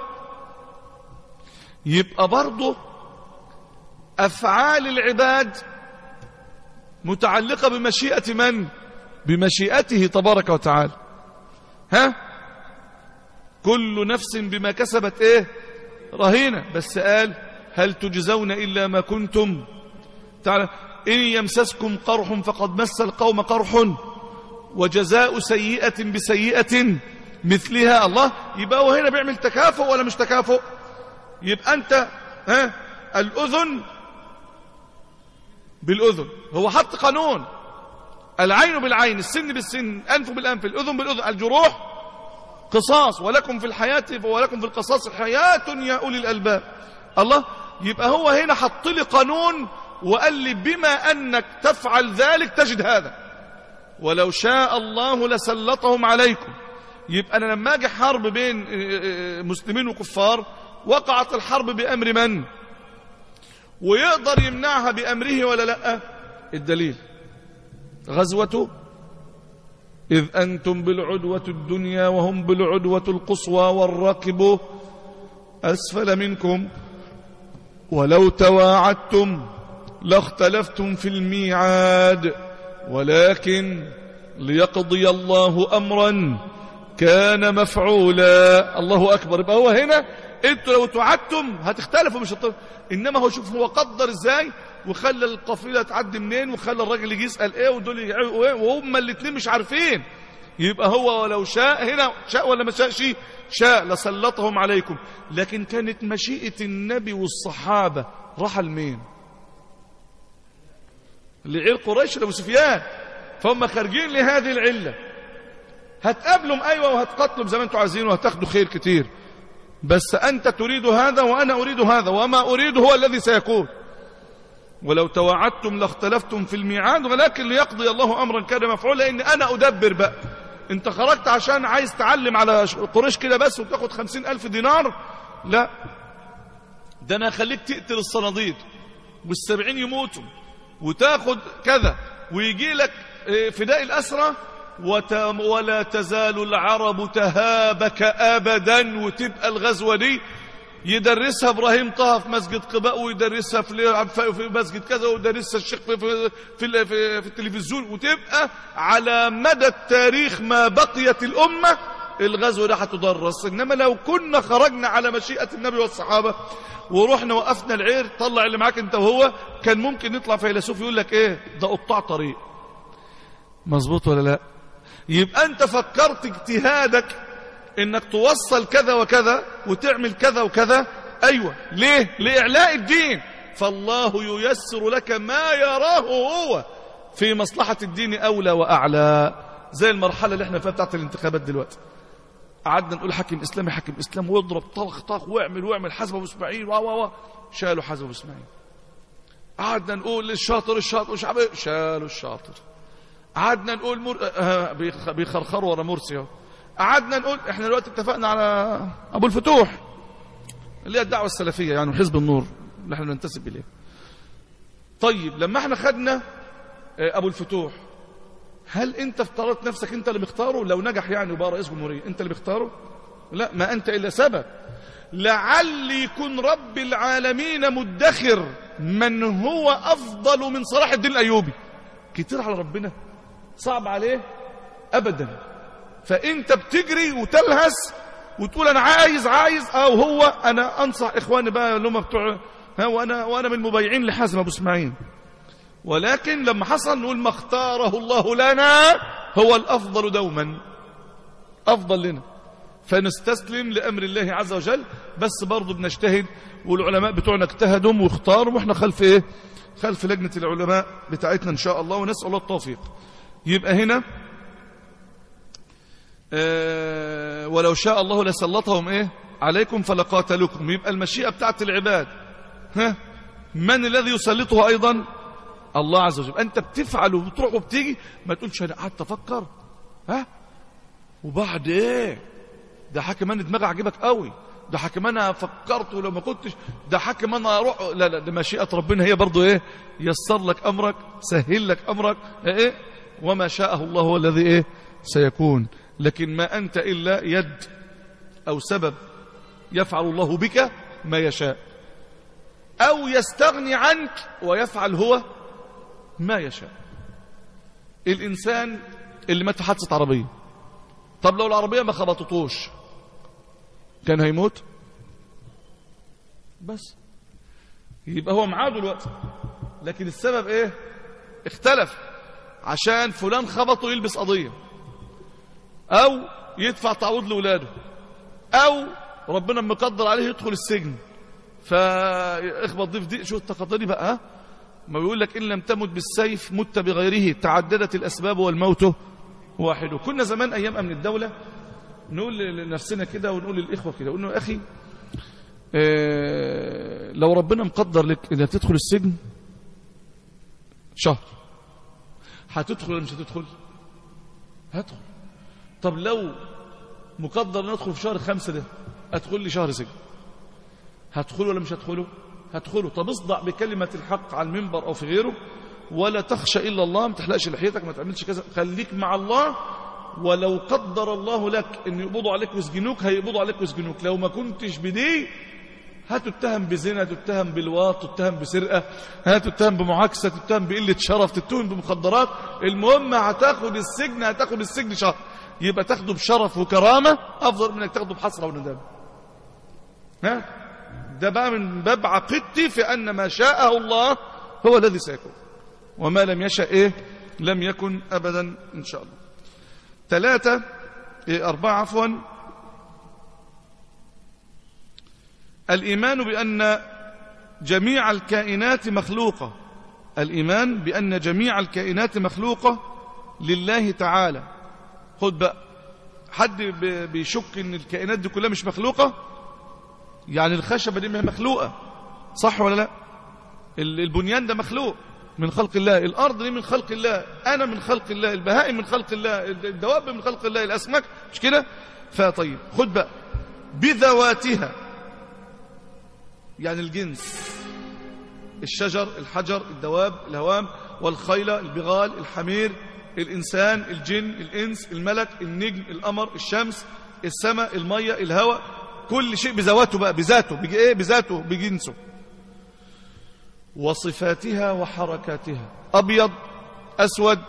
يبقى برضه أفعال العباد متعلقة بمشيئة من بمشيئته تبارك وتعالى ها كل نفس بما كسبت ايه رهينة بس قال هل تجزون إلا ما كنتم تعالى إن يمسسكم قرح فقد مس القوم قرح وجزاء سيئة بسيئة مثلها الله يبقى هو هنا بيعمل تكافؤ ولا مش تكافؤ يبقى أنت ها الأذن بالأذن هو حط قانون العين بالعين السن بالسن الأنف بالأنف الأذن بالأذن الجروح قصاص ولكم في الحياة ولكم في القصاص حياة يا أولي الألباب الله يبقى هو هنا حط لي قانون وقال لي بما أنك تفعل ذلك تجد هذا ولو شاء الله لسلطهم عليكم يبقى أنا لما أجي حرب بين مسلمين وكفار وقعت الحرب بأمر من ويقدر يمنعها بأمره ولا لا الدليل غزوة إذ أنتم بالعدوة الدنيا وهم بالعدوة القصوى والركب أسفل منكم ولو تواعدتم لاختلفتم في الميعاد ولكن ليقضي الله أمرا كان مفعولا الله أكبر يبقى هو هنا انتوا لو توعدتم هتختلفوا مش هتطلع. انما هو شوف هو قدر ازاي وخلى القافله تعدي منين وخلى الراجل يجي يسال ايه ودول يعملوا ايه وهم الاثنين مش عارفين يبقى هو ولو شاء هنا شاء ولا ما شاءش شاء لسلطهم عليكم لكن كانت مشيئه النبي والصحابه راح لمين لعير قريش لابو سفيان فهم خارجين لهذه العله هتقابلهم ايوه وهتقتلهم زي ما انتم عايزين وهتاخدوا خير كتير بس انت تريد هذا وانا اريد هذا وما اريد هو الذي سيكون ولو توعدتم لاختلفتم في الميعاد ولكن ليقضي الله امرا كان مفعولا ان انا ادبر بقى انت خرجت عشان عايز تعلم على قريش كده بس وتاخد خمسين الف دينار لا ده انا اخليك تقتل الصناديد والسبعين يموتوا وتاخد كذا ويجي لك فداء الأسرة وت... ولا تزال العرب تهابك أبدا وتبقى الغزوة دي يدرسها إبراهيم طه في مسجد قباء ويدرسها في, في مسجد كذا ويدرسها الشيخ في, في, في, في, في التلفزيون وتبقى على مدى التاريخ ما بقيت الأمة الغزوة ده هتدرس إنما لو كنا خرجنا على مشيئة النبي والصحابة ورحنا وقفنا العير طلع اللي معاك انت وهو كان ممكن يطلع فيلسوف يقول لك ايه ده قطاع طريق مظبوط ولا لا يبقى انت فكرت اجتهادك انك توصل كذا وكذا وتعمل كذا وكذا ايوه ليه لاعلاء الدين فالله ييسر لك ما يراه هو في مصلحة الدين اولى واعلى زي المرحلة اللي احنا فيها بتاعت الانتخابات دلوقتي قعدنا نقول حاكم اسلامي حاكم اسلام واضرب طخ طخ واعمل واعمل حسب ابو اسماعيل و و شالوا حسب ابو اسماعيل قعدنا نقول الشاطر الشاطر مش عارف شالوا الشاطر قعدنا نقول مر... آه بيخرخروا ورا مرسي قعدنا نقول احنا دلوقتي اتفقنا على ابو الفتوح اللي هي الدعوه السلفيه يعني حزب النور اللي احنا بننتسب اليه طيب لما احنا خدنا ابو الفتوح هل انت افترضت نفسك انت اللي بيختاره لو نجح يعني وبقى رئيس جمهوريه انت اللي بيختاره لا ما انت الا سبب لعل يكون رب العالمين مدخر من هو افضل من صلاح الدين الايوبي كتير على ربنا صعب عليه ابدا فانت بتجري وتلهس وتقول انا عايز عايز او هو انا انصح اخواني بقى اللي هم بتوع ها وانا وانا من المبايعين لحازم ابو اسماعيل ولكن لما حصل نقول ما اختاره الله لنا هو الأفضل دوما أفضل لنا فنستسلم لأمر الله عز وجل بس برضو بنجتهد والعلماء بتوعنا اجتهدوا واختاروا واحنا خلف ايه خلف لجنة العلماء بتاعتنا ان شاء الله ونسأل الله التوفيق يبقى هنا اه ولو شاء الله لسلطهم ايه عليكم فلقاتلكم يبقى المشيئة بتاعت العباد ها من الذي يسلطه ايضا الله عز وجل انت بتفعل وبتروح وبتيجي ما تقولش انا قعدت افكر ها وبعد ايه ده حاكم انا دماغي عجبك قوي ده حاكم انا فكرت ولو ما كنتش ده حاكم انا اروح لا لا ده مشيئه ربنا هي برضه ايه يسر لك امرك سهل لك امرك ايه وما شاءه الله هو الذي ايه سيكون لكن ما انت الا يد او سبب يفعل الله بك ما يشاء او يستغني عنك ويفعل هو ما يشاء الإنسان اللي مات في حادثة عربية طب لو العربية ما خبطتوش كان هيموت بس يبقى هو معاه دلوقتي لكن السبب ايه اختلف عشان فلان خبطه يلبس قضية او يدفع تعويض لولاده او ربنا مقدر عليه يدخل السجن فاخبط ضيف دي شو التقدري بقى ها ما بيقول لك إن لم تمت بالسيف مت بغيره تعددت الأسباب والموت واحد كنا زمان أيام أمن الدولة نقول لنفسنا كده ونقول للإخوة كده نقول له يا أخي اه لو ربنا مقدر لك إذا تدخل السجن شهر هتدخل ولا مش هتدخل هدخل طب لو مقدر ان ادخل في شهر خمسة ده ادخل لي شهر سجن هدخله ولا مش هدخله هدخله طب اصدع بكلمة الحق على المنبر أو في غيره ولا تخشى إلا الله ما تحلقش لحيتك ما تعملش كذا خليك مع الله ولو قدر الله لك ان يقبضوا عليك ويسجنوك هيقبضوا عليك ويسجنوك لو ما كنتش بدي هتتهم بزنا تتهم بالواط تتهم بسرقة هتتهم بمعاكسة تتهم بقلة شرف تتهم بمخدرات المهم هتاخد السجن هتاخد السجن شهر يبقى تاخده بشرف وكرامة أفضل من انك تاخده بحسرة وندامة ها ده بقى من باب عقيدتي في أن ما شاءه الله هو الذي سيكون وما لم يشأ إيه لم يكن أبدا إن شاء الله ثلاثة إيه أربعة عفوا الإيمان بأن جميع الكائنات مخلوقة الإيمان بأن جميع الكائنات مخلوقة لله تعالى خد بقى حد بيشك ان الكائنات دي كلها مش مخلوقة يعني الخشبة دي مخلوقة صح ولا لا البنيان ده مخلوق من خلق الله الأرض دي من خلق الله أنا من خلق الله البهائم من خلق الله الدواب من خلق الله الأسماك مش كده فطيب خد بقى بذواتها يعني الجنس الشجر الحجر الدواب الهوام والخيل البغال الحمير الإنسان الجن الإنس الملك النجم القمر الشمس السماء المية الهواء كل شيء بذواته بقى بذاته بيجي ايه بذاته بجنسه وصفاتها وحركاتها أبيض أسود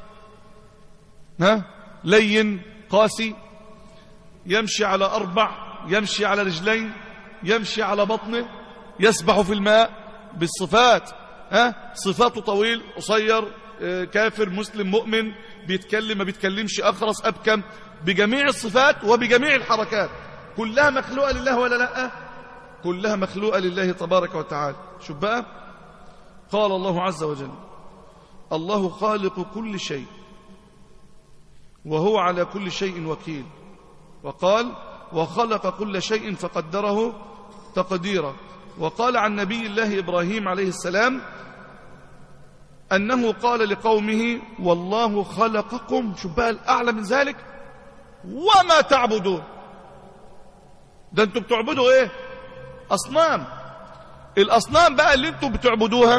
ها لين قاسي يمشي على أربع يمشي على رجلين يمشي على بطنه يسبح في الماء بالصفات ها صفاته طويل قصير كافر مسلم مؤمن بيتكلم ما بيتكلمش أخرس أبكم بجميع الصفات وبجميع الحركات كلها مخلوقة لله ولا لا كلها مخلوقة لله تبارك وتعالى شوف بقى قال الله عز وجل الله خالق كل شيء وهو على كل شيء وكيل وقال وخلق كل شيء فقدره تقديرا وقال عن نبي الله إبراهيم عليه السلام أنه قال لقومه والله خلقكم شو بقى الأعلى من ذلك وما تعبدون ده انتوا بتعبدوا ايه أصنام الأصنام بقى اللي انتوا بتعبدوها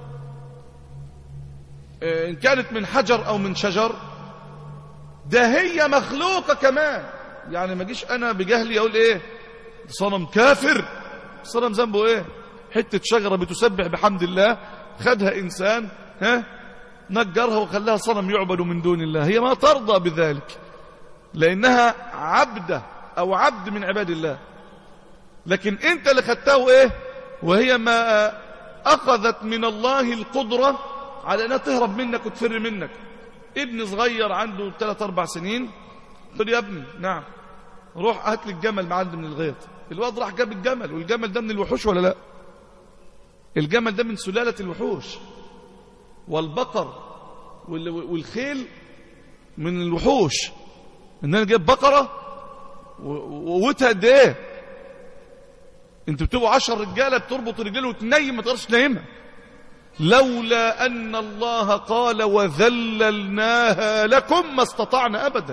إن كانت من حجر أو من شجر ده هي مخلوقة كمان يعني ما جيش أنا بجهلي أقول إيه صنم كافر صنم ذنبه إيه حتة شجرة بتسبح بحمد الله خدها إنسان ها نجرها وخلاها صنم يعبد من دون الله هي ما ترضى بذلك لأنها عبدة أو عبد من عباد الله لكن أنت اللي خدته إيه وهي ما أخذت من الله القدرة على أنها تهرب منك وتفر منك ابن صغير عنده 3 أربع سنين قلت يا ابني نعم روح هات لي الجمل معند من الغيط الواد راح جاب الجمل والجمل ده من الوحوش ولا لا الجمل ده من سلالة الوحوش والبقر والخيل من الوحوش ان انا جايب بقرة وقوتها قد ايه انتوا بتبقوا عشر رجالة بتربط رجاله وتنيم ما تقدرش تنيمها لولا ان الله قال وذللناها لكم ما استطعنا ابدا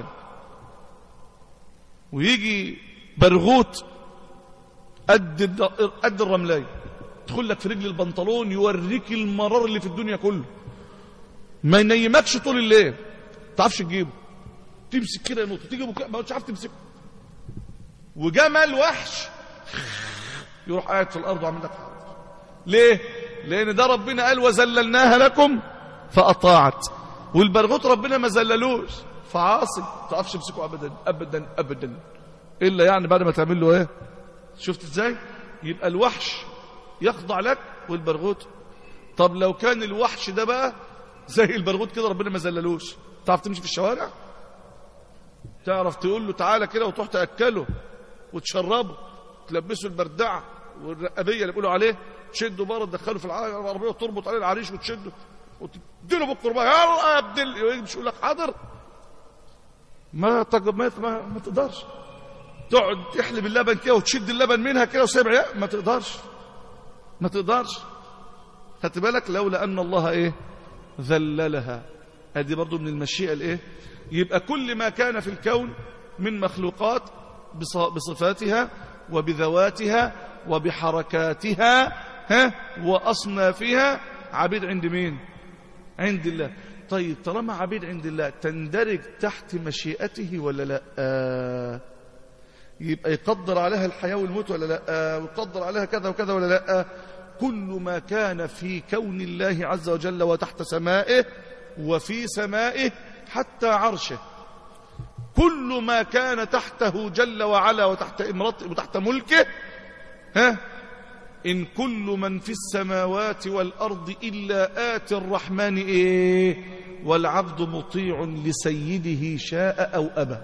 ويجي برغوت قد قد الرملايه يدخل لك في رجل البنطلون يوريك المرار اللي في الدنيا كله ما ينيمكش طول الليل ما تعرفش تجيبه تمسك كده ينط تيجي ما مش عارف تمسكه وجمل وحش يروح قاعد في الارض وعامل لك ليه لان ده ربنا قال وذللناها لكم فاطاعت والبرغوت ربنا ما ذللوش فعاصي ما تعرفش تمسكه ابدا ابدا ابدا الا يعني بعد ما تعمل له ايه شفت ازاي يبقى الوحش يخضع لك والبرغوت طب لو كان الوحش ده بقى زي البرغوت كده ربنا ما ذللوش تعرف تمشي في الشوارع تعرف تقول له تعالى كده وتروح تاكله وتشربه تلبسه البردعه والرقابيه اللي بيقولوا عليه تشده بره تدخله في العربيه وتربط عليه العريش وتشده وتديله بالقربان يلا يا ابدل مش يقول لك حاضر ما تجب ما, ما, ما تقدرش تقعد تحلب اللبن كده وتشد اللبن منها كده وسيب ما تقدرش ما تقدرش خدت بالك لولا ان الله ايه ذللها ادي برضو من المشيئه الايه يبقى كل ما كان في الكون من مخلوقات بصفاتها وبذواتها وبحركاتها ها واصنافها عبيد عند مين عند الله طيب طالما عبيد عند الله تندرج تحت مشيئته ولا لا آه يبقى يقدر عليها الحياة والموت ولا لا آه ويقدر عليها كذا وكذا ولا لا آه كل ما كان في كون الله عز وجل وتحت سمائه وفي سمائه حتى عرشه كل ما كان تحته جل وعلا وتحت امرته وتحت ملكه ها إن كل من في السماوات والأرض إلا آتي الرحمن إيه والعبد مطيع لسيده شاء أو أبى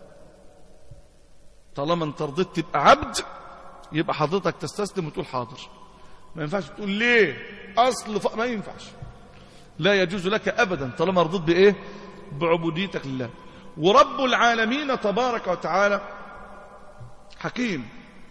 طالما انت رضيت تبقى عبد يبقى حضرتك تستسلم وتقول حاضر ما ينفعش تقول ليه أصل ف... ما ينفعش لا يجوز لك أبدا طالما رضيت بإيه بعبوديتك لله ورب العالمين تبارك وتعالى حكيم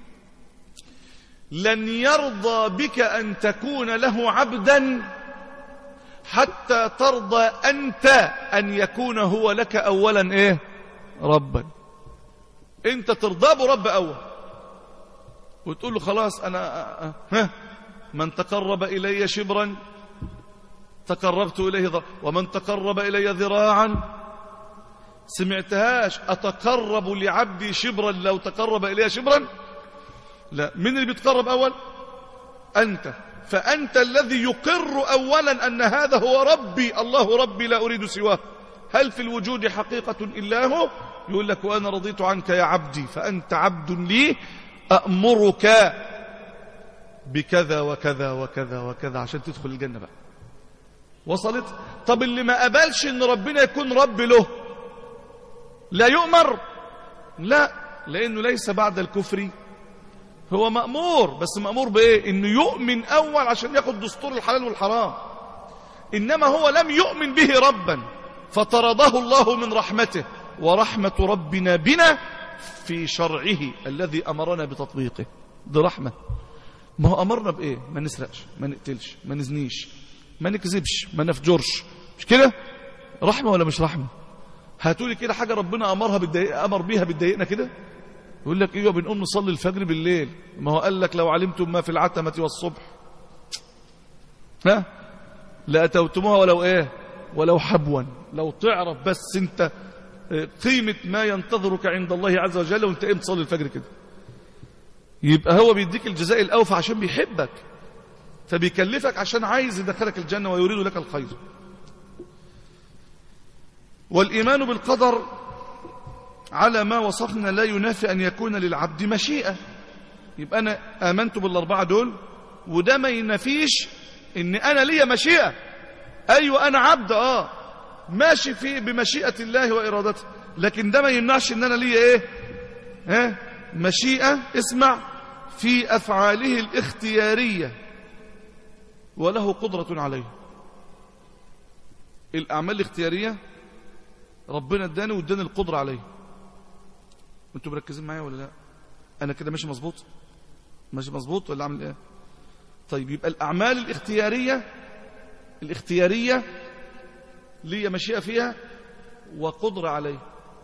لن يرضى بك أن تكون له عبدا حتى ترضى أنت أن يكون هو لك أولا إيه ربا أنت ترضى برب أول وتقول له خلاص أنا ها من تقرب إلي شبرا تقربت إليه ذراعا ومن تقرب إلي ذراعا سمعتهاش أتقرب لعبدي شبرا لو تقرب إلي شبرا لا من اللي بيتقرب أول أنت فأنت الذي يقر أولا أن هذا هو ربي الله ربي لا أريد سواه هل في الوجود حقيقة إلا هو يقول لك وأنا رضيت عنك يا عبدي فأنت عبد لي أأمرك بكذا وكذا وكذا وكذا عشان تدخل الجنة بقى وصلت طب اللي ما قبلش ان ربنا يكون رب له لا يؤمر لا لانه ليس بعد الكفر هو مأمور بس مأمور بايه انه يؤمن اول عشان ياخد دستور الحلال والحرام انما هو لم يؤمن به ربا فطرده الله من رحمته ورحمة ربنا بنا في شرعه الذي امرنا بتطبيقه دي رحمة ما هو امرنا بايه ما نسرقش ما نقتلش ما نزنيش ما نكذبش ما نفجرش مش كده رحمة ولا مش رحمة هاتولي كده حاجة ربنا أمرها بالدقيق أمر بيها بتضايقنا كده يقول لك ايوه بنقوم نصلي الفجر بالليل ما هو قال لك لو علمتم ما في العتمة والصبح ها لأتوتموها ولو ايه ولو حبوا لو تعرف بس انت قيمة ما ينتظرك عند الله عز وجل وانت قيم تصلي الفجر كده يبقى هو بيديك الجزاء الأوفى عشان بيحبك فبيكلفك عشان عايز يدخلك الجنة ويريد لك الخير والإيمان بالقدر على ما وصفنا لا ينافي أن يكون للعبد مشيئة يبقى أنا آمنت بالأربعة دول وده ما ينافيش إن أنا ليا مشيئة أيوة أنا عبد آه ماشي في بمشيئة الله وإرادته لكن ده ما يمنعش إن أنا ليا إيه ها مشيئة اسمع في أفعاله الاختيارية وله قدرة عليه الأعمال الاختيارية ربنا اداني واداني القدرة عليه انتوا مركزين معايا ولا لا انا كده ماشي مظبوط ماشي مظبوط ولا اعمل ايه طيب يبقى الاعمال الاختياريه الاختياريه ليا مشيئه فيها وقدره عليه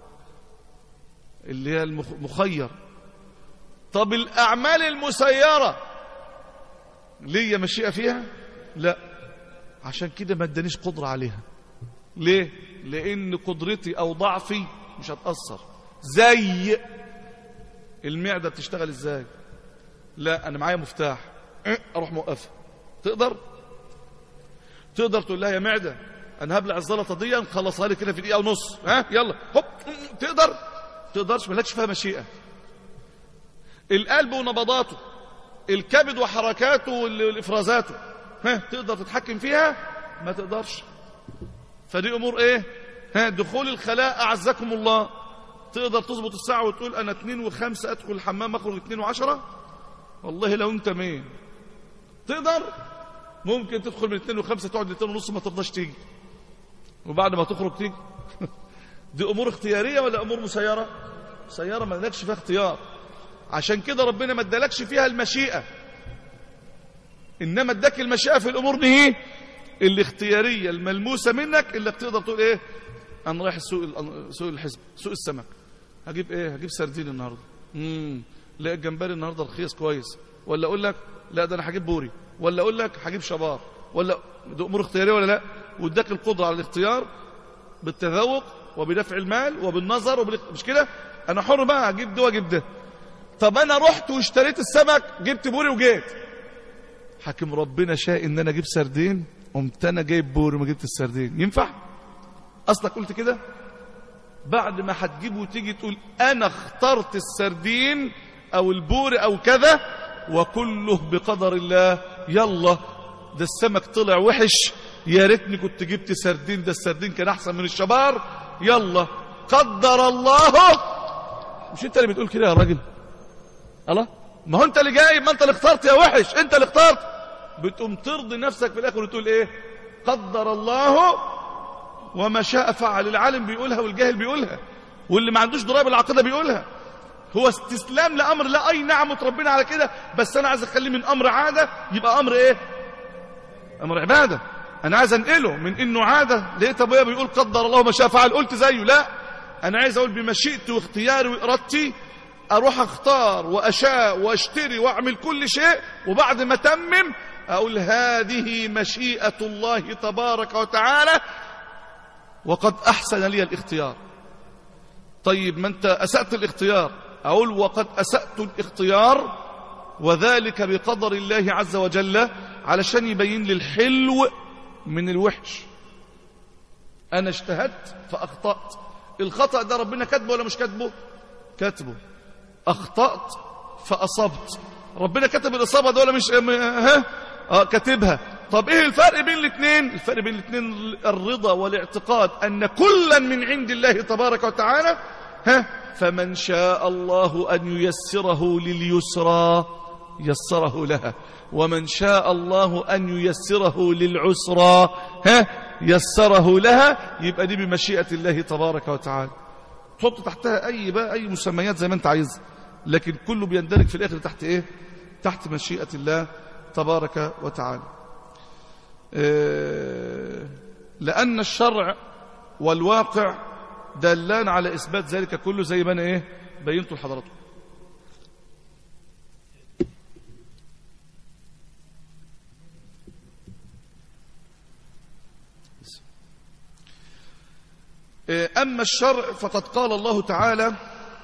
اللي هي المخير طب الاعمال المسيره ليا مشيئه فيها لا عشان كده ما ادانيش قدره عليها ليه لان قدرتي او ضعفي مش هتاثر زي المعدة بتشتغل ازاي لا انا معايا مفتاح اروح موقفها تقدر تقدر تقول لها يا معدة انا هبلع الزلطة دي نخلصها لي كده في دقيقة ونص ها يلا هوب تقدر تقدرش مالكش فيها مشيئة القلب ونبضاته الكبد وحركاته والافرازاته ها تقدر تتحكم فيها ما تقدرش فدي امور ايه ها دخول الخلاء اعزكم الله تقدر تظبط الساعة وتقول أنا اتنين وخمسة أدخل الحمام أخرج اتنين وعشرة والله لو أنت مين تقدر ممكن تدخل من اتنين وخمسة تقعد لاتنين ونص ما ترضاش تيجي وبعد ما تخرج تيجي دي أمور اختيارية ولا أمور مسيرة مسيرة ما لكش فيها اختيار عشان كده ربنا ما ادالكش فيها المشيئة إنما اداك المشيئة في الأمور دي هي الاختيارية الملموسة منك اللي بتقدر تقول إيه أنا رايح سوق سوق الحزب سوق السمك هجيب ايه هجيب سردين النهارده امم لا الجمبري النهارده رخيص كويس ولا اقول لك لا ده انا هجيب بوري ولا اقول لك هجيب شبار ولا دي امور اختياريه ولا لا واداك القدره على الاختيار بالتذوق وبدفع المال وبالنظر وبال... مش كده انا حر بقى هجيب ده واجيب ده طب انا رحت واشتريت السمك جبت بوري وجيت حاكم ربنا شاء ان انا اجيب سردين قمت انا جايب بوري وما جبت السردين ينفع اصلك قلت كده بعد ما هتجيب وتيجي تقول انا اخترت السردين او البور او كذا وكله بقدر الله يلا ده السمك طلع وحش يا ريتني كنت جبت سردين ده السردين كان احسن من الشبار يلا قدر الله مش انت اللي بتقول كده يا راجل الله ما هو انت اللي جايب ما انت اللي اخترت يا وحش انت اللي اخترت بتقوم ترضي نفسك في الاخر وتقول ايه قدر الله وما شاء فعل العالم بيقولها والجاهل بيقولها واللي ما عندوش ضرائب العقيده بيقولها هو استسلام لامر لا اي نعم وتربينا على كده بس انا عايز اخليه من امر عاده يبقى امر ايه امر عباده انا عايز انقله من انه عاده لقيت ابويا بيقول قدر الله ما شاء فعل قلت زيه لا انا عايز اقول بمشيئتي واختياري وارادتي اروح اختار واشاء واشتري واعمل كل شيء وبعد ما اتمم اقول هذه مشيئه الله تبارك وتعالى وقد احسن لي الاختيار طيب ما انت اسات الاختيار اقول وقد اسات الاختيار وذلك بقدر الله عز وجل علشان يبين لي الحلو من الوحش انا اجتهدت فاخطات الخطا ده ربنا كاتبه ولا مش كاتبه كاتبه اخطات فاصبت ربنا كتب الاصابه ده ولا مش ها اه كاتبها طب ايه الفرق بين الاثنين الفرق بين الاثنين الرضا والاعتقاد ان كلا من عند الله تبارك وتعالى ها فمن شاء الله ان ييسره لليسرى يسره لها ومن شاء الله أن ييسره للعسرى ها يسره لها يبقى دي بمشيئة الله تبارك وتعالى تحط تحتها أي بقى أي مسميات زي ما أنت عايز لكن كله بيندرج في الآخر تحت إيه تحت مشيئة الله تبارك وتعالى إيه لأن الشرع والواقع دلان على إثبات ذلك كله زي ما أنا إيه بينته لحضراتكم أما الشرع فقد قال الله تعالى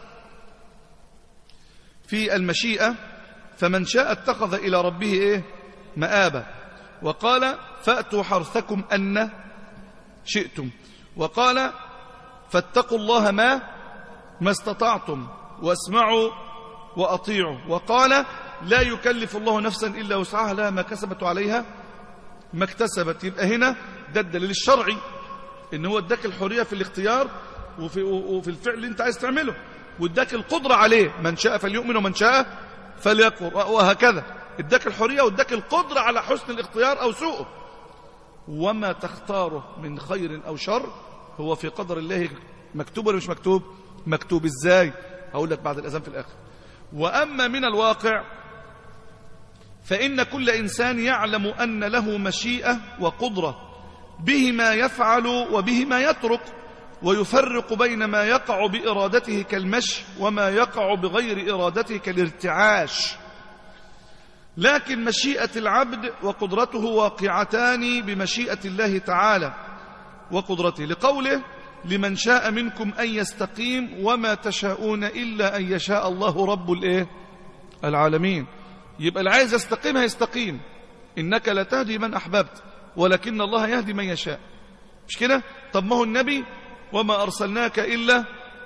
في المشيئة فمن شاء اتخذ إلى ربه إيه مآبا وقال فأتوا حرثكم أن شئتم وقال فاتقوا الله ما ما استطعتم واسمعوا وأطيعوا وقال لا يكلف الله نفسا إلا وسعها لها ما كسبت عليها ما اكتسبت يبقى هنا ده الدليل الشرعي ان هو اداك الحريه في الاختيار وفي, وفي الفعل اللي انت عايز تعمله واداك القدره عليه من شاء فليؤمن ومن شاء فليكفر وهكذا اداك الحريه واداك القدره على حسن الاختيار او سوءه وما تختاره من خير او شر هو في قدر الله مكتوب ولا مش مكتوب مكتوب ازاي هقول لك بعد الاذان في الاخر واما من الواقع فان كل انسان يعلم ان له مشيئه وقدره به ما يفعل وبه ما يترك ويفرق بين ما يقع بإرادته كالمشي وما يقع بغير إرادته كالارتعاش لكن مشيئة العبد وقدرته واقعتان بمشيئة الله تعالى وقدرته لقوله لمن شاء منكم أن يستقيم وما تشاءون إلا أن يشاء الله رب الإيه؟ العالمين يبقى اللي عايز يستقيم هيستقيم إنك لا تهدي من أحببت ولكن الله يهدي من يشاء مش كده طب ما هو النبي وما أرسلناك إلا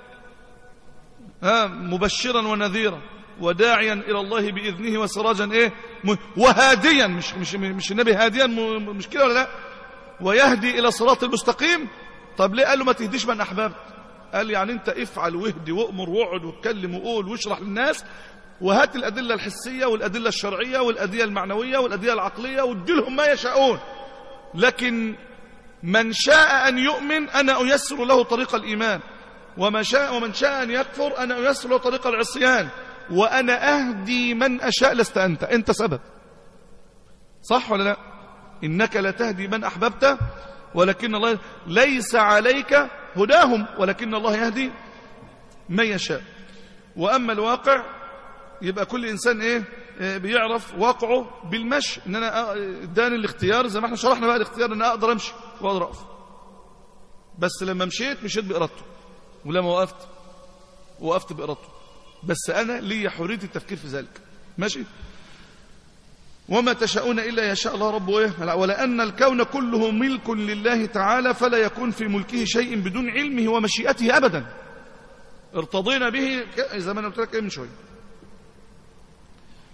ها مبشرا ونذيرا وداعيا إلى الله بإذنه وسراجا إيه وهاديا مش, مش, مش النبي هاديا مش كده ولا لا ويهدي إلى صراط المستقيم طب ليه قال له ما تهديش من أحببت قال يعني أنت افعل واهدي وأمر واقعد واتكلم وقول واشرح للناس وهات الأدلة الحسية والأدلة الشرعية والأدلة المعنوية والأدلة العقلية واديلهم ما يشاءون لكن من شاء أن يؤمن أنا أيسر له طريق الإيمان وما شاء ومن شاء أن يكفر أنا أيسر له طريق العصيان وأنا أهدي من أشاء لست أنت أنت سبب صح ولا لا إنك لا تهدي من أحببت ولكن الله ليس عليك هداهم ولكن الله يهدي من يشاء وأما الواقع يبقى كل إنسان إيه بيعرف واقعه بالمشي ان انا اداني الاختيار زي ما احنا شرحنا بقى الاختيار ان انا اقدر امشي واقدر اقف بس لما مشيت مشيت بارادته ولما وقفت وقفت بارادته بس انا لي حريه التفكير في ذلك ماشي وما تشاءون الا يشاء الله رب ايه ولان الكون كله ملك لله تعالى فلا يكون في ملكه شيء بدون علمه ومشيئته ابدا ارتضينا به زي ما انا قلت لك من شويه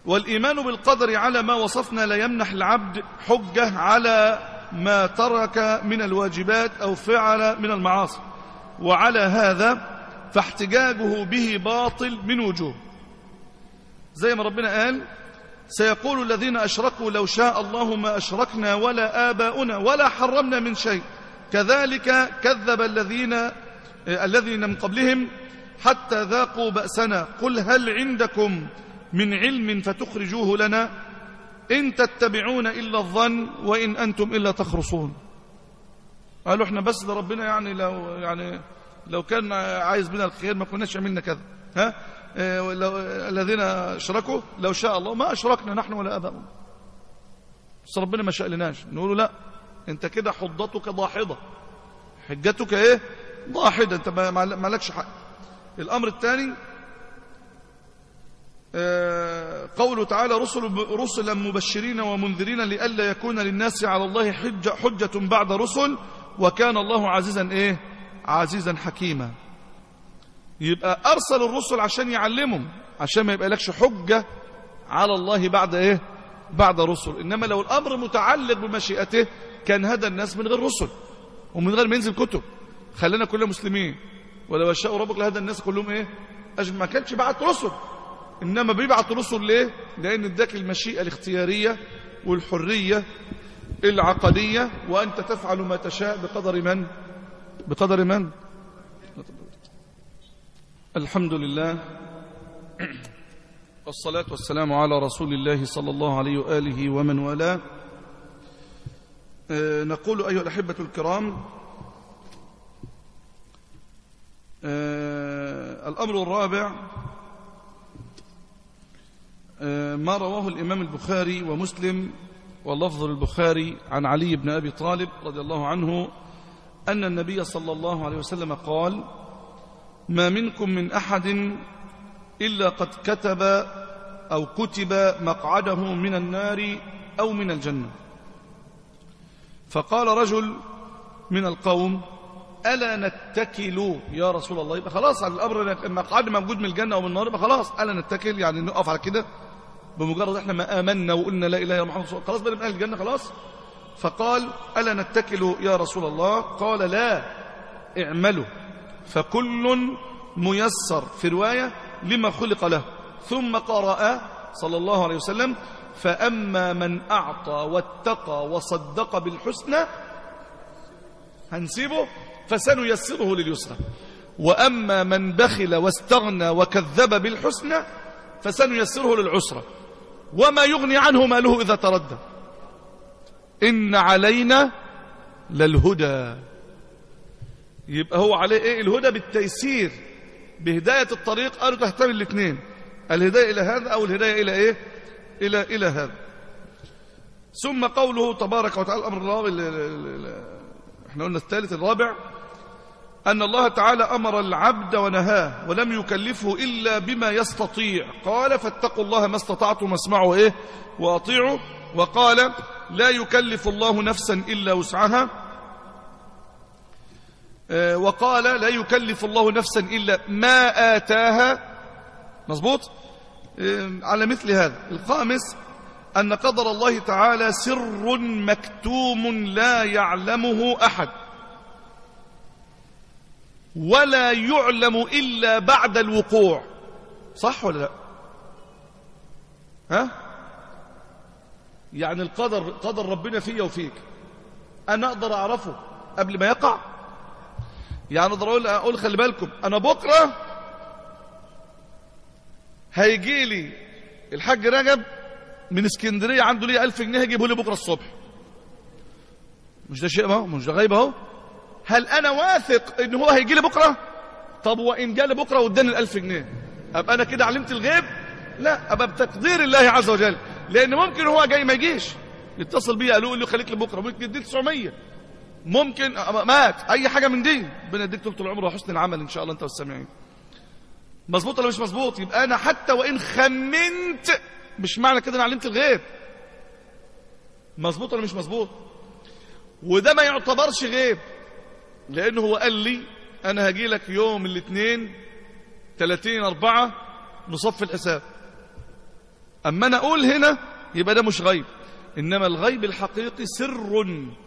والإيمان بالقدر على ما وصفنا لا يمنح العبد حجة على ما ترك من الواجبات أو فعل من المعاصي وعلى هذا فاحتجاجه به باطل من وجوه زي ما ربنا قال سيقول الذين أشركوا لو شاء الله ما أشركنا ولا آباؤنا ولا حرمنا من شيء كذلك كذب الذين الذين من قبلهم حتى ذاقوا بأسنا قل هل عندكم من علم فتخرجوه لنا إن تتبعون إلا الظن وإن أنتم إلا تخرصون قالوا احنا بس ده ربنا يعني لو يعني لو كان عايز بنا الخير ما كناش عملنا كذا ها اه لو الذين اشركوا لو شاء الله ما اشركنا نحن ولا اباؤنا بس ربنا ما شاء لناش نقول له لا انت كده حضتك ضاحضه حجتك ايه ضاحده انت ما لكش حق الامر الثاني اه قوله تعالى رسل رسلا مبشرين ومنذرين لئلا يكون للناس على الله حجة, حجة بعد رسل وكان الله عزيزا ايه عزيزا حكيما يبقى أرسل الرسل عشان يعلمهم عشان ما يبقى لكش حجة على الله بعد إيه بعد رسل إنما لو الأمر متعلق بمشيئته كان هدى الناس من غير رسل ومن غير ما ينزل كتب خلينا كلنا مسلمين ولو يشاء ربك لهدى الناس كلهم إيه أجل ما كانش بعت رسل إنما بيبعت رسل ليه لأن اداك المشيئة الاختيارية والحرية العقدية وأنت تفعل ما تشاء بقدر من بقدر من الحمد لله والصلاة والسلام على رسول الله صلى الله عليه وآله ومن والاه أه نقول أيها الأحبة الكرام أه الأمر الرابع أه ما رواه الإمام البخاري ومسلم واللفظ البخاري عن علي بن أبي طالب رضي الله عنه أن النبي صلى الله عليه وسلم قال ما منكم من أحد إلا قد كتب أو كتب مقعده من النار أو من الجنة فقال رجل من القوم ألا نتكل يا رسول الله يبقى خلاص على الأمر المقعد موجود من الجنة ومن النار يبقى خلاص ألا نتكل يعني نقف على كده بمجرد احنا ما آمنا وقلنا لا إله إلا محمد رسول الله خلاص بقى من أهل الجنة خلاص فقال ألا نتكل يا رسول الله قال لا اعملوا فكل ميسر في رواية لما خلق له ثم قرأ صلى الله عليه وسلم فأما من أعطى واتقى وصدق بالحسنى هنسيبه فسنيسره لليسرى وأما من بخل واستغنى وكذب بالحسنى فسنيسره للعسرى وما يغني عنه ماله إذا تردى إن علينا للهدى يبقى هو عليه إيه الهدى بالتيسير بهداية الطريق قالوا تحتمل الاثنين الهداية إلى هذا أو الهداية إلى إيه إلى, إلى هذا ثم قوله تبارك وتعالى الأمر الرابع احنا قلنا الثالث الرابع أن الله تعالى أمر العبد ونهاه ولم يكلفه إلا بما يستطيع قال فاتقوا الله ما استطعتم واسمعوا إيه وأطيعوا وقال لا يكلف الله نفسا إلا وسعها وقال لا يكلف الله نفسا إلا ما آتاها مظبوط على مثل هذا الخامس أن قدر الله تعالى سر مكتوم لا يعلمه أحد ولا يعلم إلا بعد الوقوع صح ولا لا ها يعني القدر قدر ربنا فيا وفيك أنا أقدر أعرفه قبل ما يقع يعني أقدر أقول, أقول خلي بالكم أنا بكرة هيجي لي الحاج رجب من اسكندرية عنده ليه ألف جنيه هيجيبه لي بكرة الصبح مش ده شيء اهو مش ده غيب اهو هل أنا واثق إن هو هيجي لي بكرة طب وإن جالي بكرة واداني الألف جنيه أبقى أنا كده علمت الغيب لا أبقى بتقدير الله عز وجل لأن ممكن هو جاي ما يجيش يتصل بيا قالوا لي خليك لبكرة ممكن يديك 900 ممكن مات أي حاجة من دي ربنا يديك طول العمر وحسن العمل إن شاء الله أنت والسامعين مظبوط ولا مش مظبوط يبقى أنا حتى وإن خمنت مش معنى كده أنا علمت الغيب مظبوط ولا مش مظبوط وده ما يعتبرش غيب لأنه هو قال لي أنا هجي لك يوم الاثنين 30 أربعة نصف الحساب أما أنا أقول هنا يبقى ده مش غيب إنما الغيب الحقيقي سر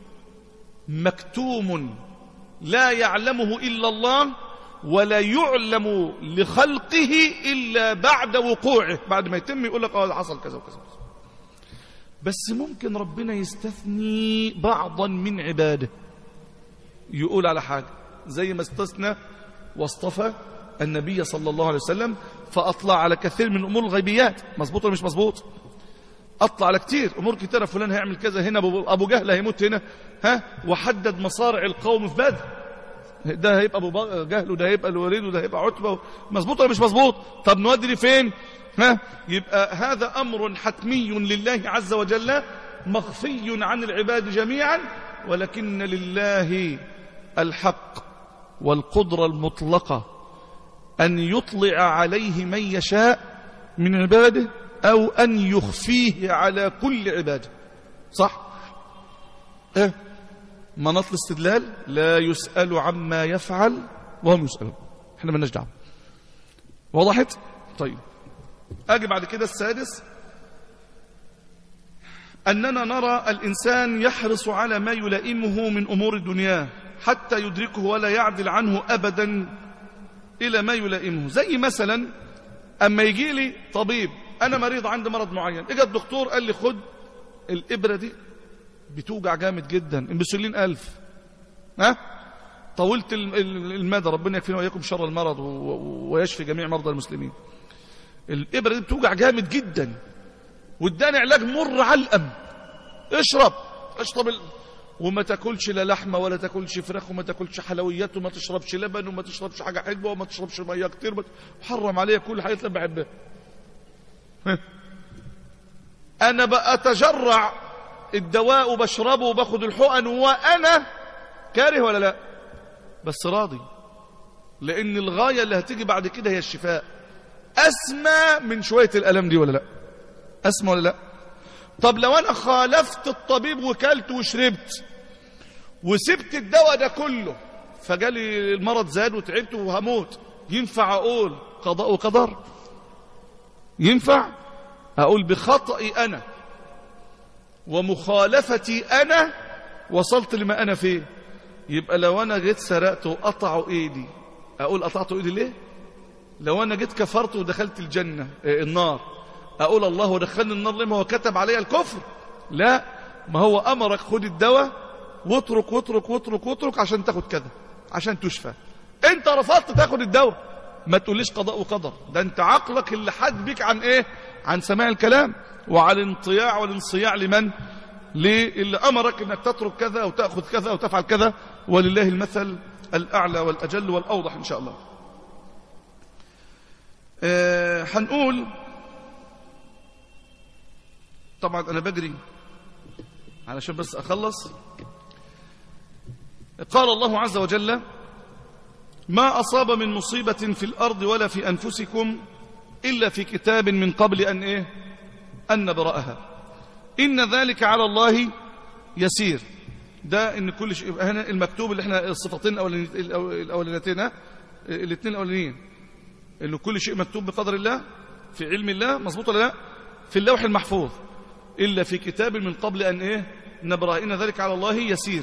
مكتوم لا يعلمه إلا الله ولا يعلم لخلقه إلا بعد وقوعه بعد ما يتم يقول لك اه حصل كذا وكذا بس ممكن ربنا يستثني بعضا من عباده يقول على حاجة زي ما استثنى واصطفى النبي صلى الله عليه وسلم فأطلع على كثير من أمور الغيبيات مظبوط ولا مش مظبوط أطلع على كتير أمور كتيرة فلان هيعمل كذا هنا أبو جهل هيموت هنا ها وحدد مصارع القوم في بدر ده هيبقى أبو جهل وده هيبقى الوليد وده هيبقى عتبة مظبوط ولا مش مظبوط طب نودي فين ها يبقى هذا أمر حتمي لله عز وجل مخفي عن العباد جميعا ولكن لله الحق والقدرة المطلقة أن يطلع عليه من يشاء من عباده أو أن يخفيه على كل عباده صح؟ إيه؟ مناط الاستدلال لا يسأل عما يفعل وهم يسألون احنا ما دعوه وضحت؟ طيب أجي بعد كده السادس أننا نرى الإنسان يحرص على ما يلائمه من أمور الدنيا حتى يدركه ولا يعدل عنه أبدا إلى ما يلائمه زي مثلا أما يجي لي طبيب أنا مريض عندي مرض معين إجا الدكتور قال لي خد الإبرة دي بتوجع جامد جدا انبسولين ألف ها طولت المدى ربنا يكفينا وإياكم شر المرض ويشفي جميع مرضى المسلمين الإبرة دي بتوجع جامد جدا واداني علاج مر علقم اشرب اشرب ال... وما تاكلش لا لحمه ولا تاكلش فراخ وما تاكلش حلويات وما تشربش لبن وما تشربش حاجه حلوه وما تشربش ميه كتير حرم عليا كل حاجه اللي بحبها انا بأتجرع الدواء وبشربه وباخد الحقن وانا كاره ولا لا بس راضي لان الغايه اللي هتيجي بعد كده هي الشفاء اسمى من شويه الالم دي ولا لا اسمى ولا لا طب لو انا خالفت الطبيب وكلت وشربت وسبت الدواء ده كله فجالي المرض زاد وتعبت وهموت ينفع اقول قضاء وقدر ينفع اقول بخطئي انا ومخالفتي انا وصلت لما انا فيه يبقى لو انا جيت سرقت وقطعوا ايدي اقول قطعت ايدي ليه لو انا جيت كفرت ودخلت الجنه النار اقول الله ودخلني النار ليه ما هو كتب علي الكفر لا ما هو امرك خد الدواء واترك واترك واترك واترك عشان تاخد كذا عشان تشفى انت رفضت تاخد الدواء ما تقوليش قضاء وقدر ده انت عقلك اللي حد بيك عن ايه عن سماع الكلام وعن الانطياع والانصياع لمن للي امرك انك تترك كذا او تاخذ كذا او تفعل كذا ولله المثل الاعلى والاجل والاوضح ان شاء الله أه هنقول طبعا انا بجري علشان بس اخلص قال الله عز وجل ما أصاب من مصيبة في الأرض ولا في أنفسكم إلا في كتاب من قبل أن إيه أن نبرأها إن ذلك على الله يسير ده إن كل شيء هنا المكتوب اللي احنا الصفتين الأولانيتين الاثنين الأولانيين إنه كل شيء مكتوب بقدر الله في علم الله مظبوط ولا لا في اللوح المحفوظ إلا في كتاب من قبل أن إيه نبرأ إن ذلك على الله يسير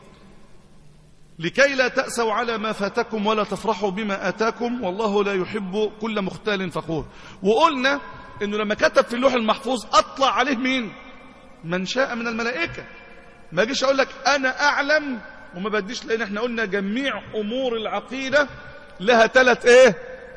لكي لا تأسوا على ما فاتكم ولا تفرحوا بما آتاكم والله لا يحب كل مختال فخور وقلنا انه لما كتب في اللوح المحفوظ اطلع عليه مين من شاء من الملائكة ما اجيش اقول لك انا اعلم وما بديش لان احنا قلنا جميع امور العقيدة لها ثلاث ايه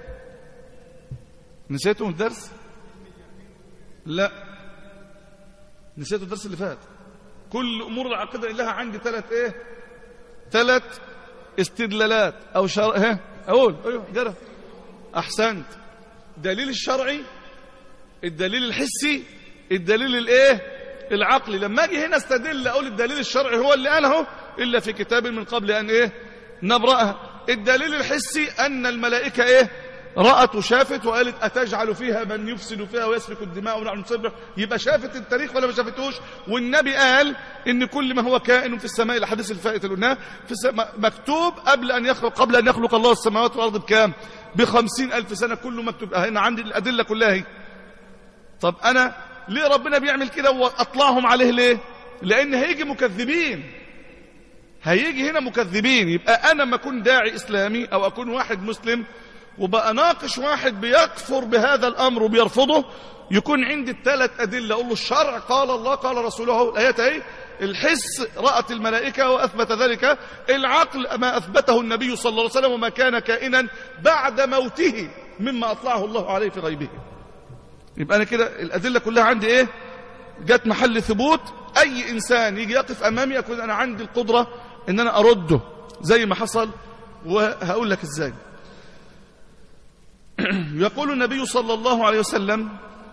نسيتوا الدرس لا نسيتوا الدرس اللي فات كل امور العقيدة لها عندي ثلاث ايه ثلاث استدلالات او شر... ها اقول ايوه جرى احسنت دليل الشرعي الدليل الحسي الدليل الايه العقلي لما اجي هنا استدل اقول الدليل الشرعي هو اللي قاله الا في كتاب من قبل ان ايه نبراها الدليل الحسي ان الملائكه ايه رأت وشافت وقالت أتجعل فيها من يفسد فيها ويسفك الدماء ونحن نسبح يبقى شافت التاريخ ولا ما شافتوش والنبي قال إن كل ما هو كائن في السماء الحديث الفائت اللي قلناه في السماء مكتوب قبل أن يخلق قبل أن يخلق الله السماوات والأرض بكام بخمسين ألف سنة كله مكتوب هنا عندي الأدلة كلها هي طب أنا ليه ربنا بيعمل كده وأطلعهم عليه ليه لأن هيجي مكذبين هيجي هنا مكذبين يبقى أنا ما أكون داعي إسلامي أو أكون واحد مسلم وبقى ناقش واحد بيكفر بهذا الأمر وبيرفضه يكون عندي الثلاث أدلة أقول له الشرع قال الله قال رسوله الآيات اهي الحس رأت الملائكة وأثبت ذلك العقل ما أثبته النبي صلى الله عليه وسلم وما كان كائنا بعد موته مما أطلعه الله عليه في غيبه يبقى أنا كده الأدلة كلها عندي إيه جت محل ثبوت أي إنسان يجي يقف أمامي أكون أنا عندي القدرة إن أنا أرده زي ما حصل وهقول لك إزاي يقول النبي صلى الله عليه وسلم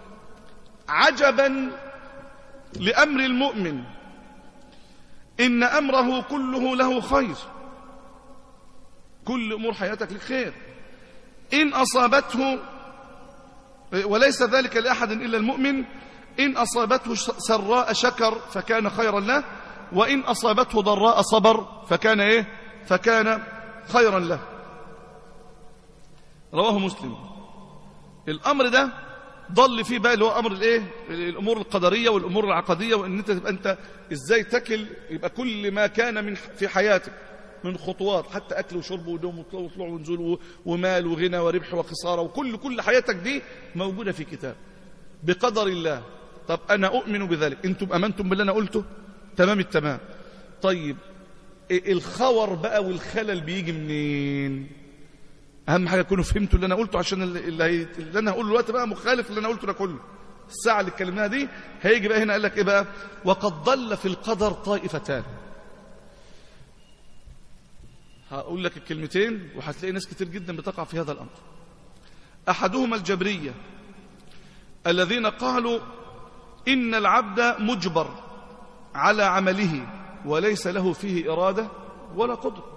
عجبا لأمر المؤمن إن أمره كله له خير كل أمور حياتك لك خير إن أصابته وليس ذلك لأحد إلا المؤمن إن أصابته سراء شكر فكان خيرا له وإن أصابته ضراء صبر فكان إيه فكان خيرا له رواه مسلم الأمر ده ضل فيه بقى اللي هو أمر الإيه الأمور القدرية والأمور العقدية وإن أنت تبقى أنت إزاي تكل يبقى كل ما كان من في حياتك من خطوات حتى أكل وشرب ونوم وطلوع ونزول ومال وغنى وربح وخسارة وكل كل حياتك دي موجودة في كتاب بقدر الله طب أنا أؤمن بذلك أنتم أمنتم باللي أنا قلته تمام التمام طيب الخور بقى والخلل بيجي منين اهم حاجه تكونوا فهمتوا اللي انا قلته عشان اللي, هي... اللي انا هقوله دلوقتي بقى مخالف اللي انا قلته ده كله الساعه اللي اتكلمناها دي هيجي بقى هنا قال لك ايه بقى وقد ضل في القدر طائفتان هقول لك الكلمتين وهتلاقي ناس كتير جدا بتقع في هذا الامر احدهما الجبريه الذين قالوا ان العبد مجبر على عمله وليس له فيه اراده ولا قدره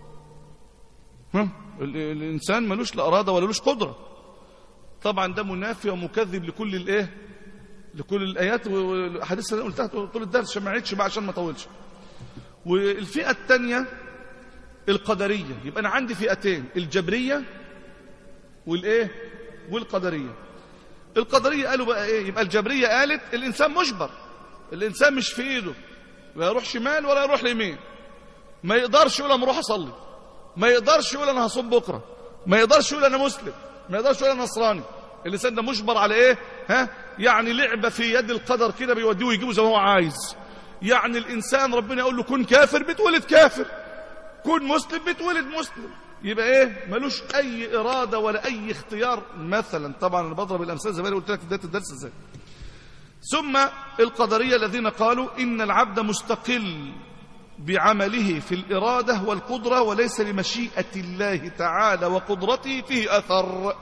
الإنسان ملوش لا إرادة ولا لوش قدرة طبعا ده منافي ومكذب لكل الإيه لكل الآيات والأحاديث اللي قلتها طول الدرس عشان ما عيدش بقى عشان ما اطولش والفئة الثانية القدرية يبقى أنا عندي فئتين الجبرية والإيه والقدرية القدرية قالوا بقى إيه يبقى الجبرية قالت الإنسان مجبر الإنسان مش في إيده لا يروح شمال ولا يروح ليمين ما يقدرش يقول أنا اروح أصلي ما يقدرش يقول انا هصوم بكره ما يقدرش يقول انا مسلم ما يقدرش يقول انا نصراني اللسان ده مجبر على ايه ها يعني لعبه في يد القدر كده بيوديه ويجيبه زي ما هو عايز يعني الانسان ربنا يقول له كن كافر بتولد كافر كن مسلم بتولد مسلم يبقى ايه ملوش اي اراده ولا اي اختيار مثلا طبعا انا بضرب الامثال زي ما قلت لك في بدايه الدرس ازاي ثم القدريه الذين قالوا ان العبد مستقل بعمله في الإرادة والقدرة وليس لمشيئة الله تعالى وقدرته فيه أثر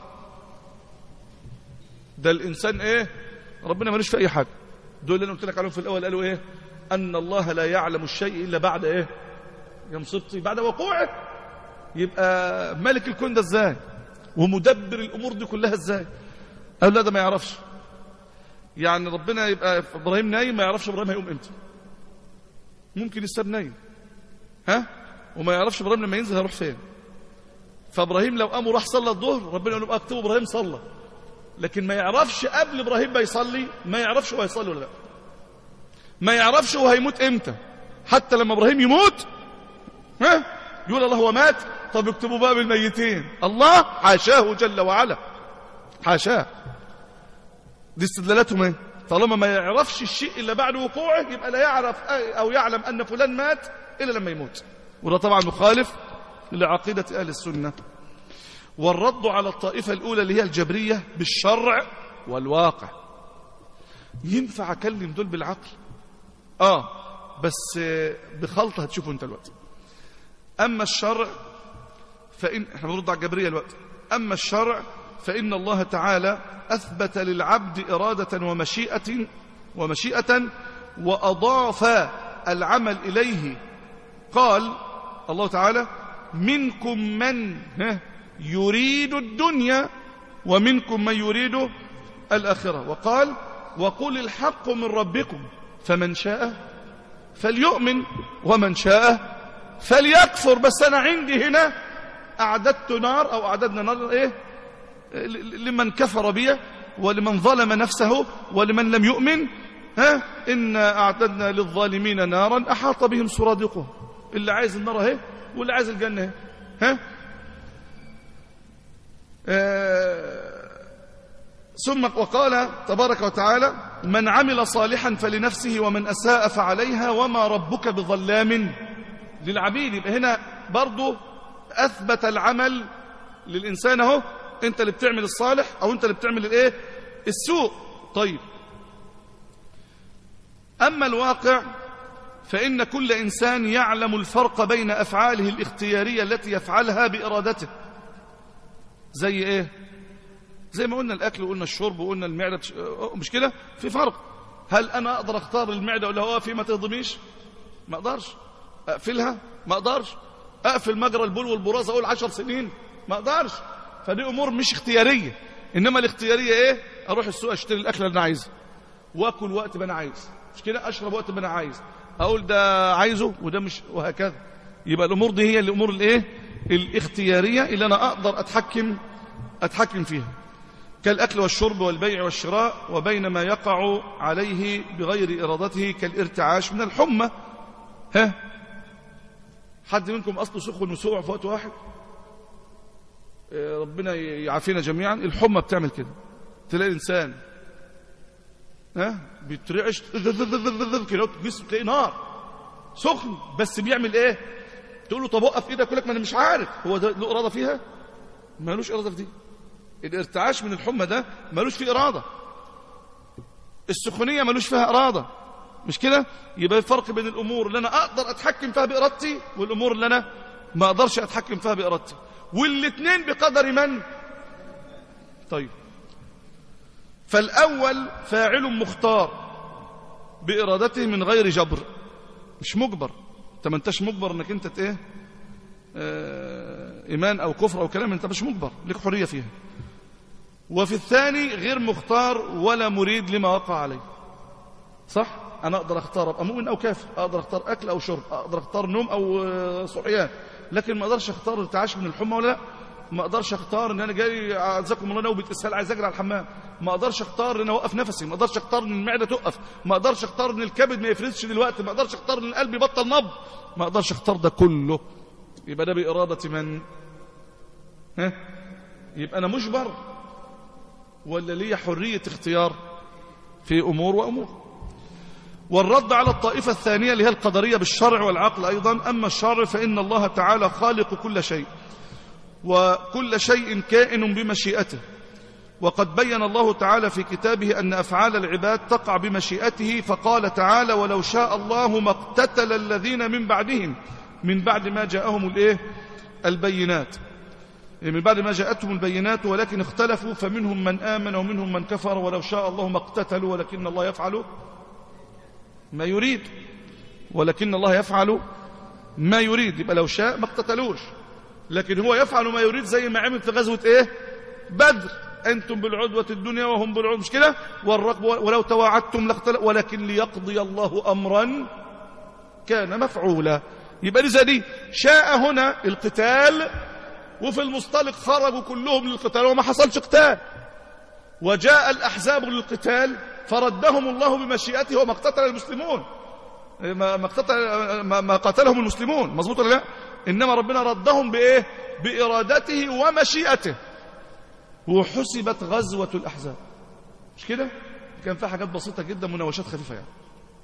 ده الإنسان إيه ربنا ملوش في أي حاجة دول اللي أنا قلت لك عليهم في الأول قالوا إيه أن الله لا يعلم الشيء إلا بعد إيه يا مصيبتي بعد وقوعه يبقى ملك الكون ده إزاي ومدبر الأمور دي كلها إزاي قالوا لا ده ما يعرفش يعني ربنا يبقى إبراهيم نايم ما يعرفش إبراهيم هيقوم إمتى ممكن يستاب نايم ها وما يعرفش ابراهيم لما ينزل هيروح فين فابراهيم لو قام وراح صلى الظهر ربنا يقول له اكتبوا ابراهيم صلى لكن ما يعرفش قبل ابراهيم ما يصلي ما يعرفش هو هيصلي ولا لا ما يعرفش هو هيموت امتى حتى لما ابراهيم يموت ها يقول الله هو مات طب اكتبوا بقى بالميتين الله حاشاه جل وعلا حاشاه دي استدلالاتهم ايه طالما ما يعرفش الشيء إلا بعد وقوعه يبقى لا يعرف أو يعلم أن فلان مات إلا لما يموت وده طبعا مخالف لعقيدة أهل السنة والرد على الطائفة الأولى اللي هي الجبرية بالشرع والواقع ينفع أكلم دول بالعقل آه بس بخلطة هتشوفوا انت الوقت أما الشرع فإن احنا بنرد على الجبرية الوقت أما الشرع فإن الله تعالى أثبت للعبد إرادة ومشيئة ومشيئة وأضاف العمل إليه قال الله تعالى منكم من يريد الدنيا ومنكم من يريد الآخرة وقال وقل الحق من ربكم فمن شاء فليؤمن ومن شاء فليكفر بس أنا عندي هنا أعددت نار أو أعددنا نار إيه لمن كفر بي ولمن ظلم نفسه ولمن لم يؤمن ها إنا أعتدنا للظالمين نارا أحاط بهم سرادقه اللي عايز النار اهي واللي عايز الجنة اهي ها آه ثم وقال تبارك وتعالى من عمل صالحا فلنفسه ومن أساء فعليها وما ربك بظلام للعبيد يبقى هنا برضو أثبت العمل للإنسان اهو أنت اللي بتعمل الصالح أو أنت اللي بتعمل الإيه السوء طيب أما الواقع فإن كل إنسان يعلم الفرق بين أفعاله الاختيارية التي يفعلها بإرادته زي إيه زي ما قلنا الأكل وقلنا الشرب وقلنا المعدة مش كده في فرق هل أنا أقدر أختار المعدة ولا هو في ما تهضميش ما أقدرش أقفلها ما أقدرش أقفل مجرى البول والبراز أقول عشر سنين ما أقدرش فدي أمور مش اختيارية إنما الاختيارية إيه أروح السوق أشتري الأكل اللي أنا عايزه وأكل وقت ما أنا عايز مش كده أشرب وقت ما أنا عايز أقول ده عايزه وده مش وهكذا يبقى الأمور دي هي الأمور الإيه الاختيارية اللي أنا أقدر أتحكم أتحكم فيها كالأكل والشرب والبيع والشراء وبين ما يقع عليه بغير إرادته كالارتعاش من الحمى ها حد منكم أصله سخن وسوع في وقت واحد ربنا يعافينا جميعا الحمى بتعمل كده تلاقي الإنسان ها بيترعش كده جسم تلاقيه نار سخن بس بيعمل ايه تقول له طب وقف ايدك يقول لك ما انا مش عارف هو ده له اراده فيها مالوش اراده في دي الارتعاش من الحمى ده مالوش فيه اراده السخونيه مالوش فيها اراده مش كده يبقى الفرق بين الامور اللي انا اقدر اتحكم فيها بارادتي والامور اللي انا ما اقدرش اتحكم فيها بارادتي والاثنين بقدر من طيب فالاول فاعل مختار بارادته من غير جبر مش مجبر انت ما انتش مجبر انك انت ايه آه ايمان او كفر او كلام انت مش مجبر لك حريه فيها وفي الثاني غير مختار ولا مريد لما وقع عليه صح انا اقدر اختار ابقى مؤمن او كافر اقدر اختار اكل او شرب اقدر اختار نوم او صحيان لكن ما اقدرش اختار ارتعاش من الحمى ولا لا ما اقدرش اختار ان انا جاي اعزكم الله نوبه اسهال عايز اجري على الحمام ما اقدرش اختار ان انا اوقف نفسي ما اقدرش اختار ان المعده تقف ما اقدرش اختار ان الكبد ما يفرزش دلوقتي ما اقدرش اختار ان القلب يبطل نبض ما اقدرش اختار ده كله يبقى ده باراده من ها يبقى انا مجبر ولا لي حريه اختيار في امور وامور والرد على الطائفة الثانية اللي هي القدرية بالشرع والعقل أيضا أما الشرع فإن الله تعالى خالق كل شيء وكل شيء كائن بمشيئته وقد بين الله تعالى في كتابه أن أفعال العباد تقع بمشيئته فقال تعالى ولو شاء الله ما اقتتل الذين من بعدهم من بعد ما جاءهم الايه البينات من بعد ما جاءتهم البينات ولكن اختلفوا فمنهم من آمن ومنهم من كفر ولو شاء الله ما اقتتلوا ولكن الله يفعل ما يريد ولكن الله يفعل ما يريد يبقى لو شاء ما اقتتلوش لكن هو يفعل ما يريد زي ما عمل في غزوة ايه بدر أنتم بالعدوة الدنيا وهم بالعدوة مش كده والرقب ولو تواعدتم لاختلف ولكن ليقضي الله أمرا كان مفعولا يبقى لذا دي شاء هنا القتال وفي المصطلق خرجوا كلهم للقتال وما حصلش قتال وجاء الأحزاب للقتال فردهم الله بمشيئته وما اقتتل المسلمون ما اقتتل ما قتلهم المسلمون مظبوط ولا لا انما ربنا ردهم بايه بارادته ومشيئته وحسبت غزوه الاحزاب مش كده كان فيها حاجات بسيطه جدا مناوشات خفيفه يعني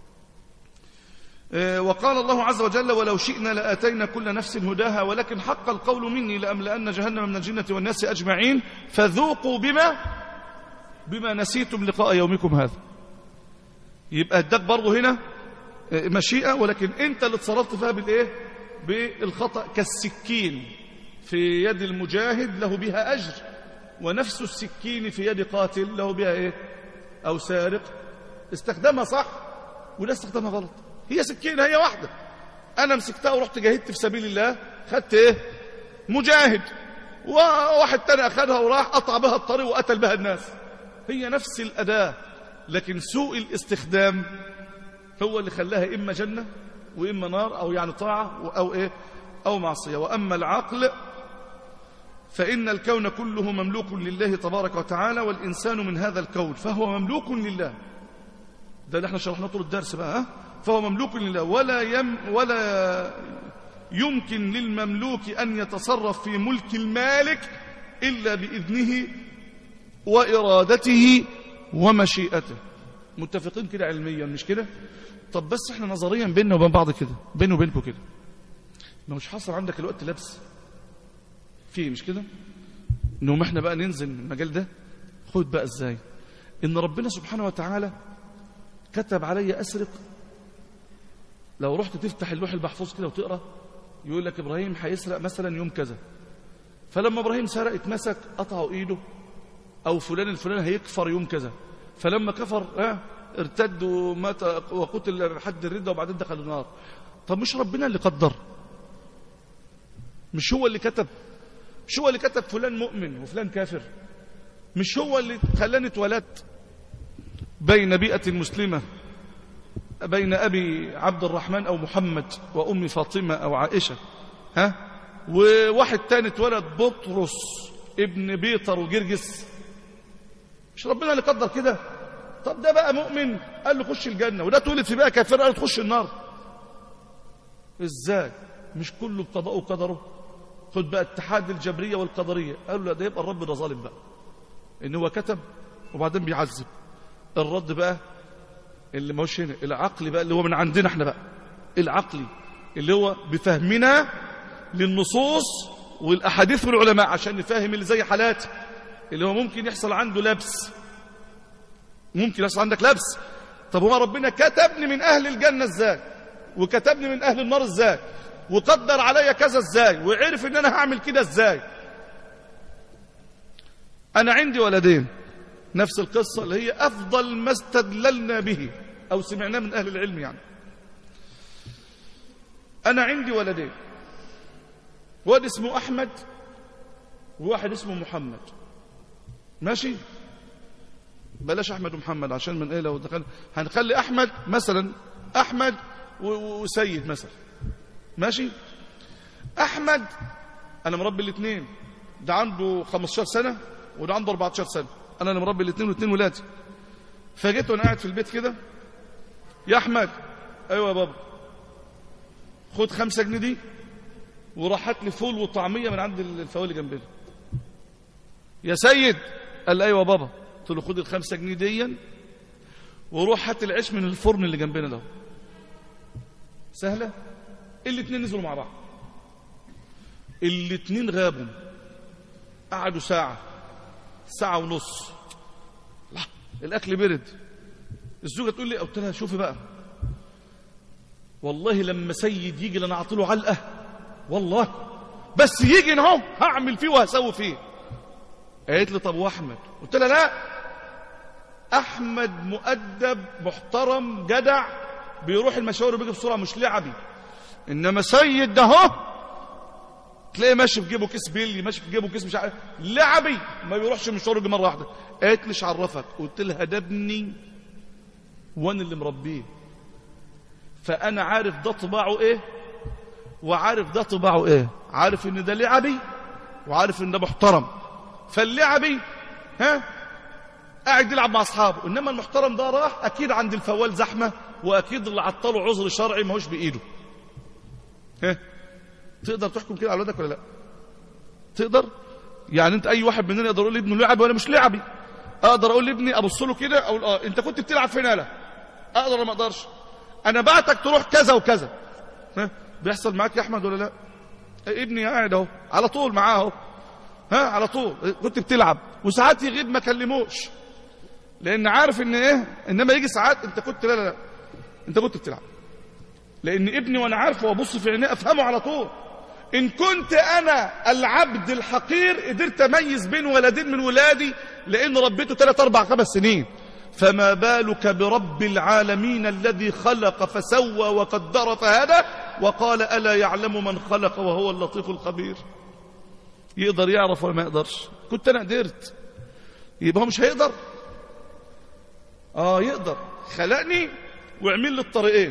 وقال الله عز وجل ولو شئنا لاتينا كل نفس هداها ولكن حق القول مني لاملان جهنم من الجنه والناس اجمعين فذوقوا بما بما نسيتم لقاء يومكم هذا يبقى اداك برضه هنا مشيئة ولكن انت اللي اتصرفت فيها بالايه بالخطأ كالسكين في يد المجاهد له بها أجر ونفس السكين في يد قاتل له بها ايه او سارق استخدمها صح وده استخدمها غلط هي سكينة هي واحدة انا مسكتها ورحت جاهدت في سبيل الله خدت ايه مجاهد وواحد تاني اخذها وراح قطع بها الطريق وقتل بها الناس هي نفس الأداة لكن سوء الاستخدام هو اللي خلاها إما جنة وإما نار أو يعني طاعة أو إيه أو معصية وأما العقل فإن الكون كله مملوك لله تبارك وتعالى والإنسان من هذا الكون فهو مملوك لله ده اللي احنا شرحناه طول الدرس بقى ها؟ فهو مملوك لله ولا يم ولا يمكن للمملوك أن يتصرف في ملك المالك إلا بإذنه وإرادته ومشيئته متفقين كده علميا مش كده طب بس احنا نظريا بيننا وبين بعض كده بيني وبينكم كده ما مش حصل عندك الوقت لبس فيه مش كده انهم احنا بقى ننزل المجال ده خد بقى ازاي ان ربنا سبحانه وتعالى كتب علي اسرق لو رحت تفتح اللوح المحفوظ كده وتقرا يقول لك ابراهيم هيسرق مثلا يوم كذا فلما ابراهيم سرق اتمسك قطعوا ايده او فلان الفلاني هيكفر يوم كذا فلما كفر اه ارتد ومات وقتل لحد الردة وبعدين دخل النار طب مش ربنا اللي قدر مش هو اللي كتب مش هو اللي كتب فلان مؤمن وفلان كافر مش هو اللي خلاني اتولدت بين بيئة مسلمة بين أبي عبد الرحمن أو محمد وأمي فاطمة أو عائشة ها وواحد تاني اتولد بطرس ابن بيطر وجرجس مش ربنا اللي قدر كده طب ده بقى مؤمن قال له خش الجنة وده اتولد في بقى كافر قال له تخش النار ازاي مش كله بقضاء وقدره خد بقى اتحاد الجبرية والقدرية قالوا لا ده يبقى الرب ده ظالم بقى ان هو كتب وبعدين بيعذب الرد بقى اللي ماهوش هنا العقلي بقى اللي هو من عندنا احنا بقى العقلي اللي هو بفهمنا للنصوص والاحاديث والعلماء عشان نفهم اللي زي حالاتي اللي هو ممكن يحصل عنده لبس ممكن يحصل عندك لبس طب هو ربنا كتبني من اهل الجنه ازاي وكتبني من اهل النار ازاي وقدر عليا كذا ازاي وعرف ان انا هعمل كده ازاي انا عندي ولدين نفس القصة اللي هي أفضل ما استدللنا به أو سمعناه من أهل العلم يعني أنا عندي ولدين واد اسمه أحمد وواحد اسمه محمد ماشي بلاش أحمد ومحمد عشان من إيه لو دخل هنخلي أحمد مثلا أحمد وسيد مثلا ماشي أحمد أنا مربي الاثنين ده عنده 15 سنة وده عنده 14 سنة انا اللي مربي الاثنين والاثنين ولادي فجيت وانا قاعد في البيت كده يا احمد ايوه يا بابا خد خمسة جنيه دي وراح هات لي فول وطعميه من عند الفوالي جنبنا يا سيد قال ايوه يا بابا قلت له خد الخمسة جنيه دي وروح هات العيش من الفرن اللي جنبنا ده سهله الاثنين نزلوا مع بعض الاثنين غابوا قعدوا ساعه ساعة ونص لا الأكل برد الزوجة تقول لي قلت لها شوفي بقى والله لما سيد يجي لنا أعطي له علقة والله بس يجي هنا اهو هعمل فيه وهسوي فيه قالت لي طب واحمد قلت لها لا احمد مؤدب محترم جدع بيروح المشاوير وبيجي بسرعه مش لعبي انما سيد ده اهو تلاقيه ماشي في جيبه كيس بيلي ماشي في جيبه كيس مش عارف لعبي ما بيروحش مشوار يجي مره واحده قالت لي عرفك قلت لها ده ابني وانا اللي مربيه فانا عارف ده طباعه ايه وعارف ده طباعه ايه عارف ان ده لعبي وعارف ان ده محترم فاللعبي ها قاعد يلعب مع اصحابه انما المحترم ده راح اكيد عند الفوال زحمه واكيد اللي عطله عذر شرعي ماهوش بايده ها تقدر تحكم كده على ولادك ولا لا تقدر يعني انت اي واحد مننا يقدر يقول لابنه لعب وانا مش لعبي اقدر اقول لابني ابص له كده اقول اه انت كنت بتلعب فين لا اقدر ولا ما اقدرش انا بعتك تروح كذا وكذا ها بيحصل معاك يا احمد ولا لا ابني قاعد اهو على طول معاه اهو ها على طول كنت بتلعب وساعات يغيب ما كلموش لان عارف ان ايه انما يجي ساعات انت كنت لا لا لا انت كنت بتلعب لان ابني وانا عارفه وابص في عينيه افهمه على طول ان كنت انا العبد الحقير قدرت اميز بين ولدين من ولادي لان ربيته 3 4 5 سنين فما بالك برب العالمين الذي خلق فسوى وقدر فهدى وقال الا يعلم من خلق وهو اللطيف الخبير يقدر يعرف ولا ما يقدرش كنت انا قدرت يبقى هو مش هيقدر اه يقدر خلقني وعمل لي الطريقين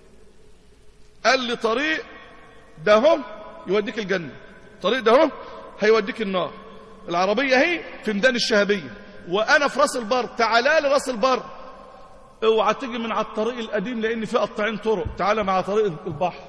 قال لي طريق ده هو يوديك الجنة طريق ده هو هيوديك النار العربية هي في ميدان الشهبية وأنا في راس البر تعالى لي راس البر اوعى تيجي من على الطريق القديم لأن في قطاعين طرق تعالى مع طريق البحر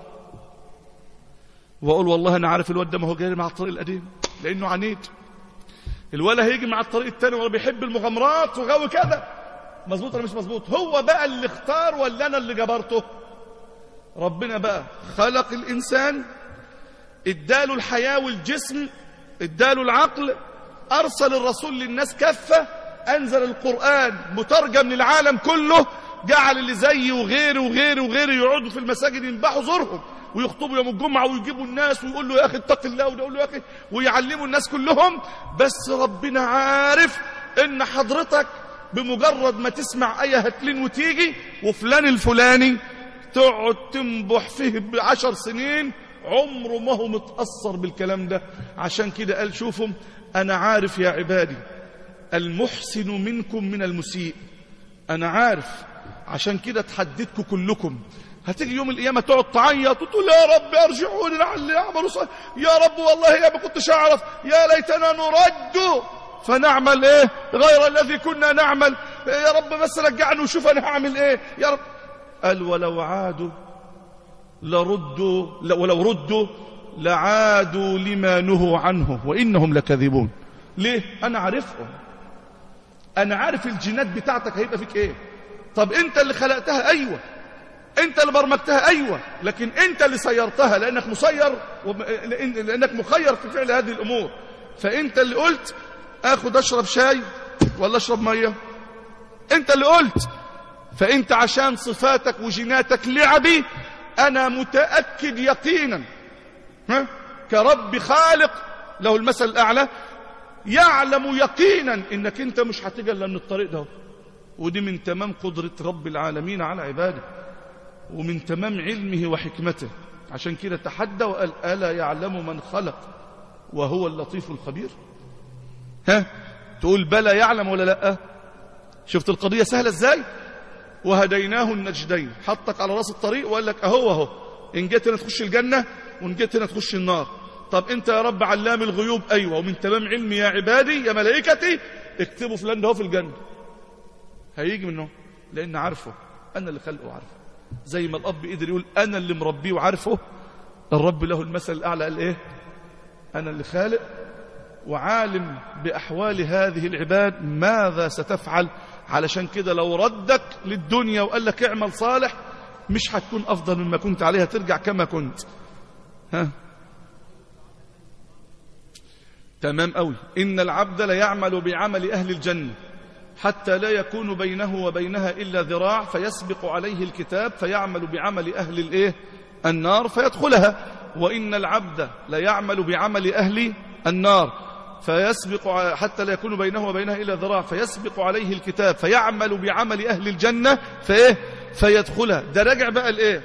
وأقول والله أنا عارف الواد ده ما هو جاي مع الطريق القديم لأنه عنيد الولا هيجي مع الطريق التاني ولا بيحب المغامرات وغاوي كده مظبوط ولا مش مظبوط هو بقى اللي اختار ولا أنا اللي جبرته ربنا بقى خلق الإنسان اداله الحياة والجسم اداله العقل أرسل الرسول للناس كفة أنزل القرآن مترجم للعالم كله جعل اللي زيي وغيري وغيري وغيري يقعدوا في المساجد ينبحوا زورهم ويخطبوا يوم الجمعة ويجيبوا الناس ويقول له يا أخي اتق الله وده يقول له يا أخي ويعلموا الناس كلهم بس ربنا عارف إن حضرتك بمجرد ما تسمع آية هتلين وتيجي وفلان الفلاني تقعد تنبح فيه بعشر سنين عمره ما هو متأثر بالكلام ده عشان كده قال شوفوا أنا عارف يا عبادي المحسن منكم من المسيء أنا عارف عشان كده تحددكم كلكم هتيجي يوم القيامة تقعد تعيط وتقول يا رب ارجعوني لعلي أعمل صالح يا رب والله يا ما كنتش أعرف يا ليتنا نرد فنعمل ايه غير الذي كنا نعمل يا رب بس رجعني وشوف انا هعمل ايه يا رب قال ولو عادوا لردوا ولو ردوا لعادوا لما نهوا عنه وإنهم لكاذبون ليه أنا عارفهم أنا عارف الجينات بتاعتك هيبقى فيك إيه طب أنت اللي خلقتها أيوة أنت اللي برمجتها أيوة لكن أنت اللي سيرتها لأنك مسير لأنك مخير في فعل هذه الأمور فأنت اللي قلت أخد أشرب شاي ولا أشرب مية أنت اللي قلت فأنت عشان صفاتك وجيناتك لعبي أنا متأكد يقينا ها؟ كرب خالق له المثل الأعلى يعلم يقينا إنك أنت مش هتجي إلا من الطريق ده ودي من تمام قدرة رب العالمين على عباده ومن تمام علمه وحكمته عشان كده تحدى وقال ألا يعلم من خلق وهو اللطيف الخبير ها تقول بلى يعلم ولا لا شفت القضية سهلة ازاي وهديناه النجدين حطك على راس الطريق وقال لك اهو اهو ان جيت هنا تخش الجنة وان جيت هنا تخش النار طب انت يا رب علام الغيوب ايوه ومن تمام علمي يا عبادي يا ملائكتي اكتبوا فلان ده في الجنة هيجي منه لان عارفه انا اللي خلقه وعارفه زي ما الاب قدر يقول انا اللي مربيه وعارفه الرب له المثل الاعلى قال ايه انا اللي خالق وعالم باحوال هذه العباد ماذا ستفعل علشان كده لو ردك للدنيا وقال لك اعمل صالح مش هتكون أفضل مما كنت عليها ترجع كما كنت ها تمام قوي إن العبد ليعمل بعمل أهل الجنة حتى لا يكون بينه وبينها إلا ذراع فيسبق عليه الكتاب فيعمل بعمل أهل الإيه النار فيدخلها وإن العبد ليعمل بعمل أهل النار فيسبق حتى لا يكون بينه وبينها إلا ذراع فيسبق عليه الكتاب فيعمل بعمل أهل الجنة فإيه فيدخلها ده راجع بقى لإيه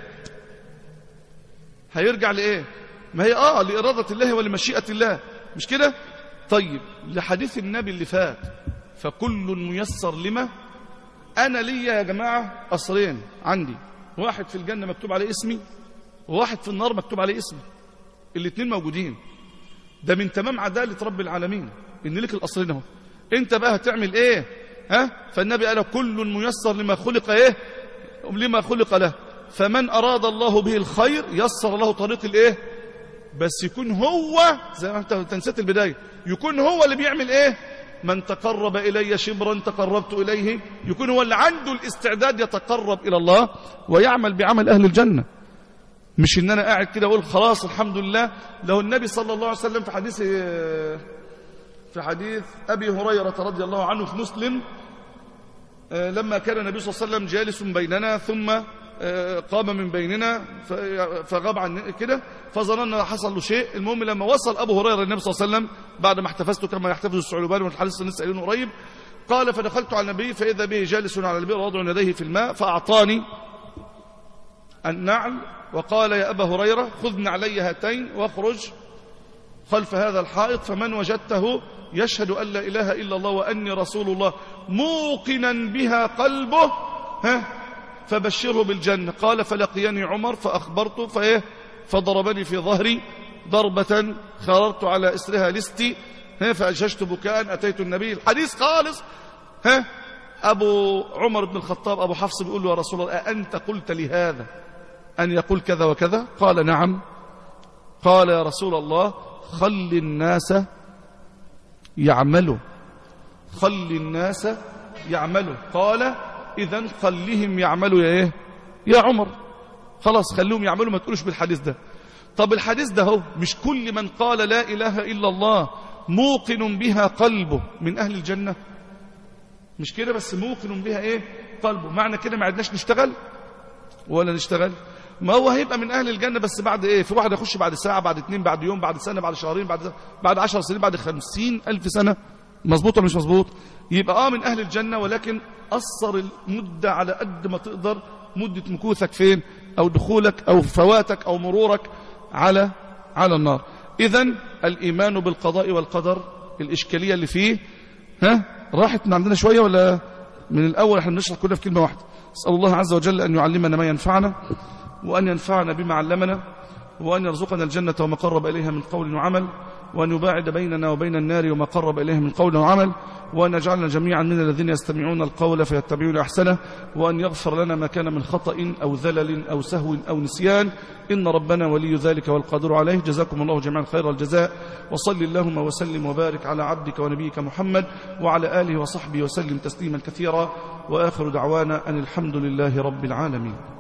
هيرجع لإيه ما هي آه لإرادة الله ولمشيئة الله مش كده طيب لحديث النبي اللي فات فكل ميسر لما أنا لي يا جماعة أصرين عندي واحد في الجنة مكتوب عليه اسمي وواحد في النار مكتوب عليه اسمي الاثنين موجودين ده من تمام عدالة رب العالمين ان لك الأصلين اهو انت بقى هتعمل ايه ها فالنبي قال كل ميسر لما خلق ايه لما خلق له فمن أراد الله به الخير يسر له طريق الايه بس يكون هو زي ما انت نسيت البداية يكون هو اللي بيعمل ايه من تقرب إلي شبرا تقربت إليه يكون هو اللي عنده الاستعداد يتقرب إلى الله ويعمل بعمل أهل الجنة مش ان انا قاعد كده اقول خلاص الحمد لله لو النبي صلى الله عليه وسلم في حديث في حديث ابي هريره رضي الله عنه في مسلم لما كان النبي صلى الله عليه وسلم جالس بيننا ثم قام من بيننا فغاب عن كده فظننا حصل له شيء المهم لما وصل ابو هريره للنبي صلى الله عليه وسلم بعد ما احتفزت كما يحتفز الثعلبان والحديث لسه قايلينه قريب قال فدخلت على النبي فاذا به جالس على البئر وضع يديه في الماء فاعطاني النعل وقال يا أبا هريرة خذ نعلي هاتين واخرج خلف هذا الحائط فمن وجدته يشهد أن لا إله إلا الله وأني رسول الله موقنا بها قلبه ها فبشره بالجنة قال فلقيني عمر فأخبرته فإيه فضربني في ظهري ضربة خررت على إسرها لستي ها فأجهشت بكاء أتيت النبي الحديث خالص ها أبو عمر بن الخطاب أبو حفص بيقول له يا رسول الله أأنت قلت لهذا أن يقول كذا وكذا قال نعم قال يا رسول الله خل الناس يعملوا خل الناس يعملوا قال إذا خليهم يعملوا يا إيه يا عمر خلاص خليهم يعملوا ما تقولوش بالحديث ده طب الحديث ده هو مش كل من قال لا إله إلا الله موقن بها قلبه من أهل الجنة مش كده بس موقن بها إيه قلبه معنى كده ما عدناش نشتغل ولا نشتغل ما هو هيبقى من أهل الجنة بس بعد إيه في واحد يخش بعد ساعة بعد اتنين بعد يوم بعد سنة بعد شهرين بعد بعد عشر سنين بعد خمسين ألف سنة مظبوط ولا مش مظبوط يبقى آه من أهل الجنة ولكن أثر المدة على قد ما تقدر مدة مكوثك فين أو دخولك أو فواتك أو مرورك على على النار إذا الإيمان بالقضاء والقدر الإشكالية اللي فيه ها راحت من عندنا شوية ولا من الأول احنا بنشرح كلها في كلمة واحدة أسأل الله عز وجل أن يعلمنا ما ينفعنا وأن ينفعنا بما علمنا وأن يرزقنا الجنة وما قرب إليها من قول وعمل وأن يباعد بيننا وبين النار وما قرب إليها من قول وعمل وأن يجعلنا جميعا من الذين يستمعون القول فيتبعون أحسنه وأن يغفر لنا ما كان من خطأ أو ذلل أو سهو أو نسيان إن ربنا ولي ذلك والقادر عليه جزاكم الله جميعا خير الجزاء وصل اللهم وسلم وبارك على عبدك ونبيك محمد وعلى آله وصحبه وسلم تسليما كثيرا وآخر دعوانا أن الحمد لله رب العالمين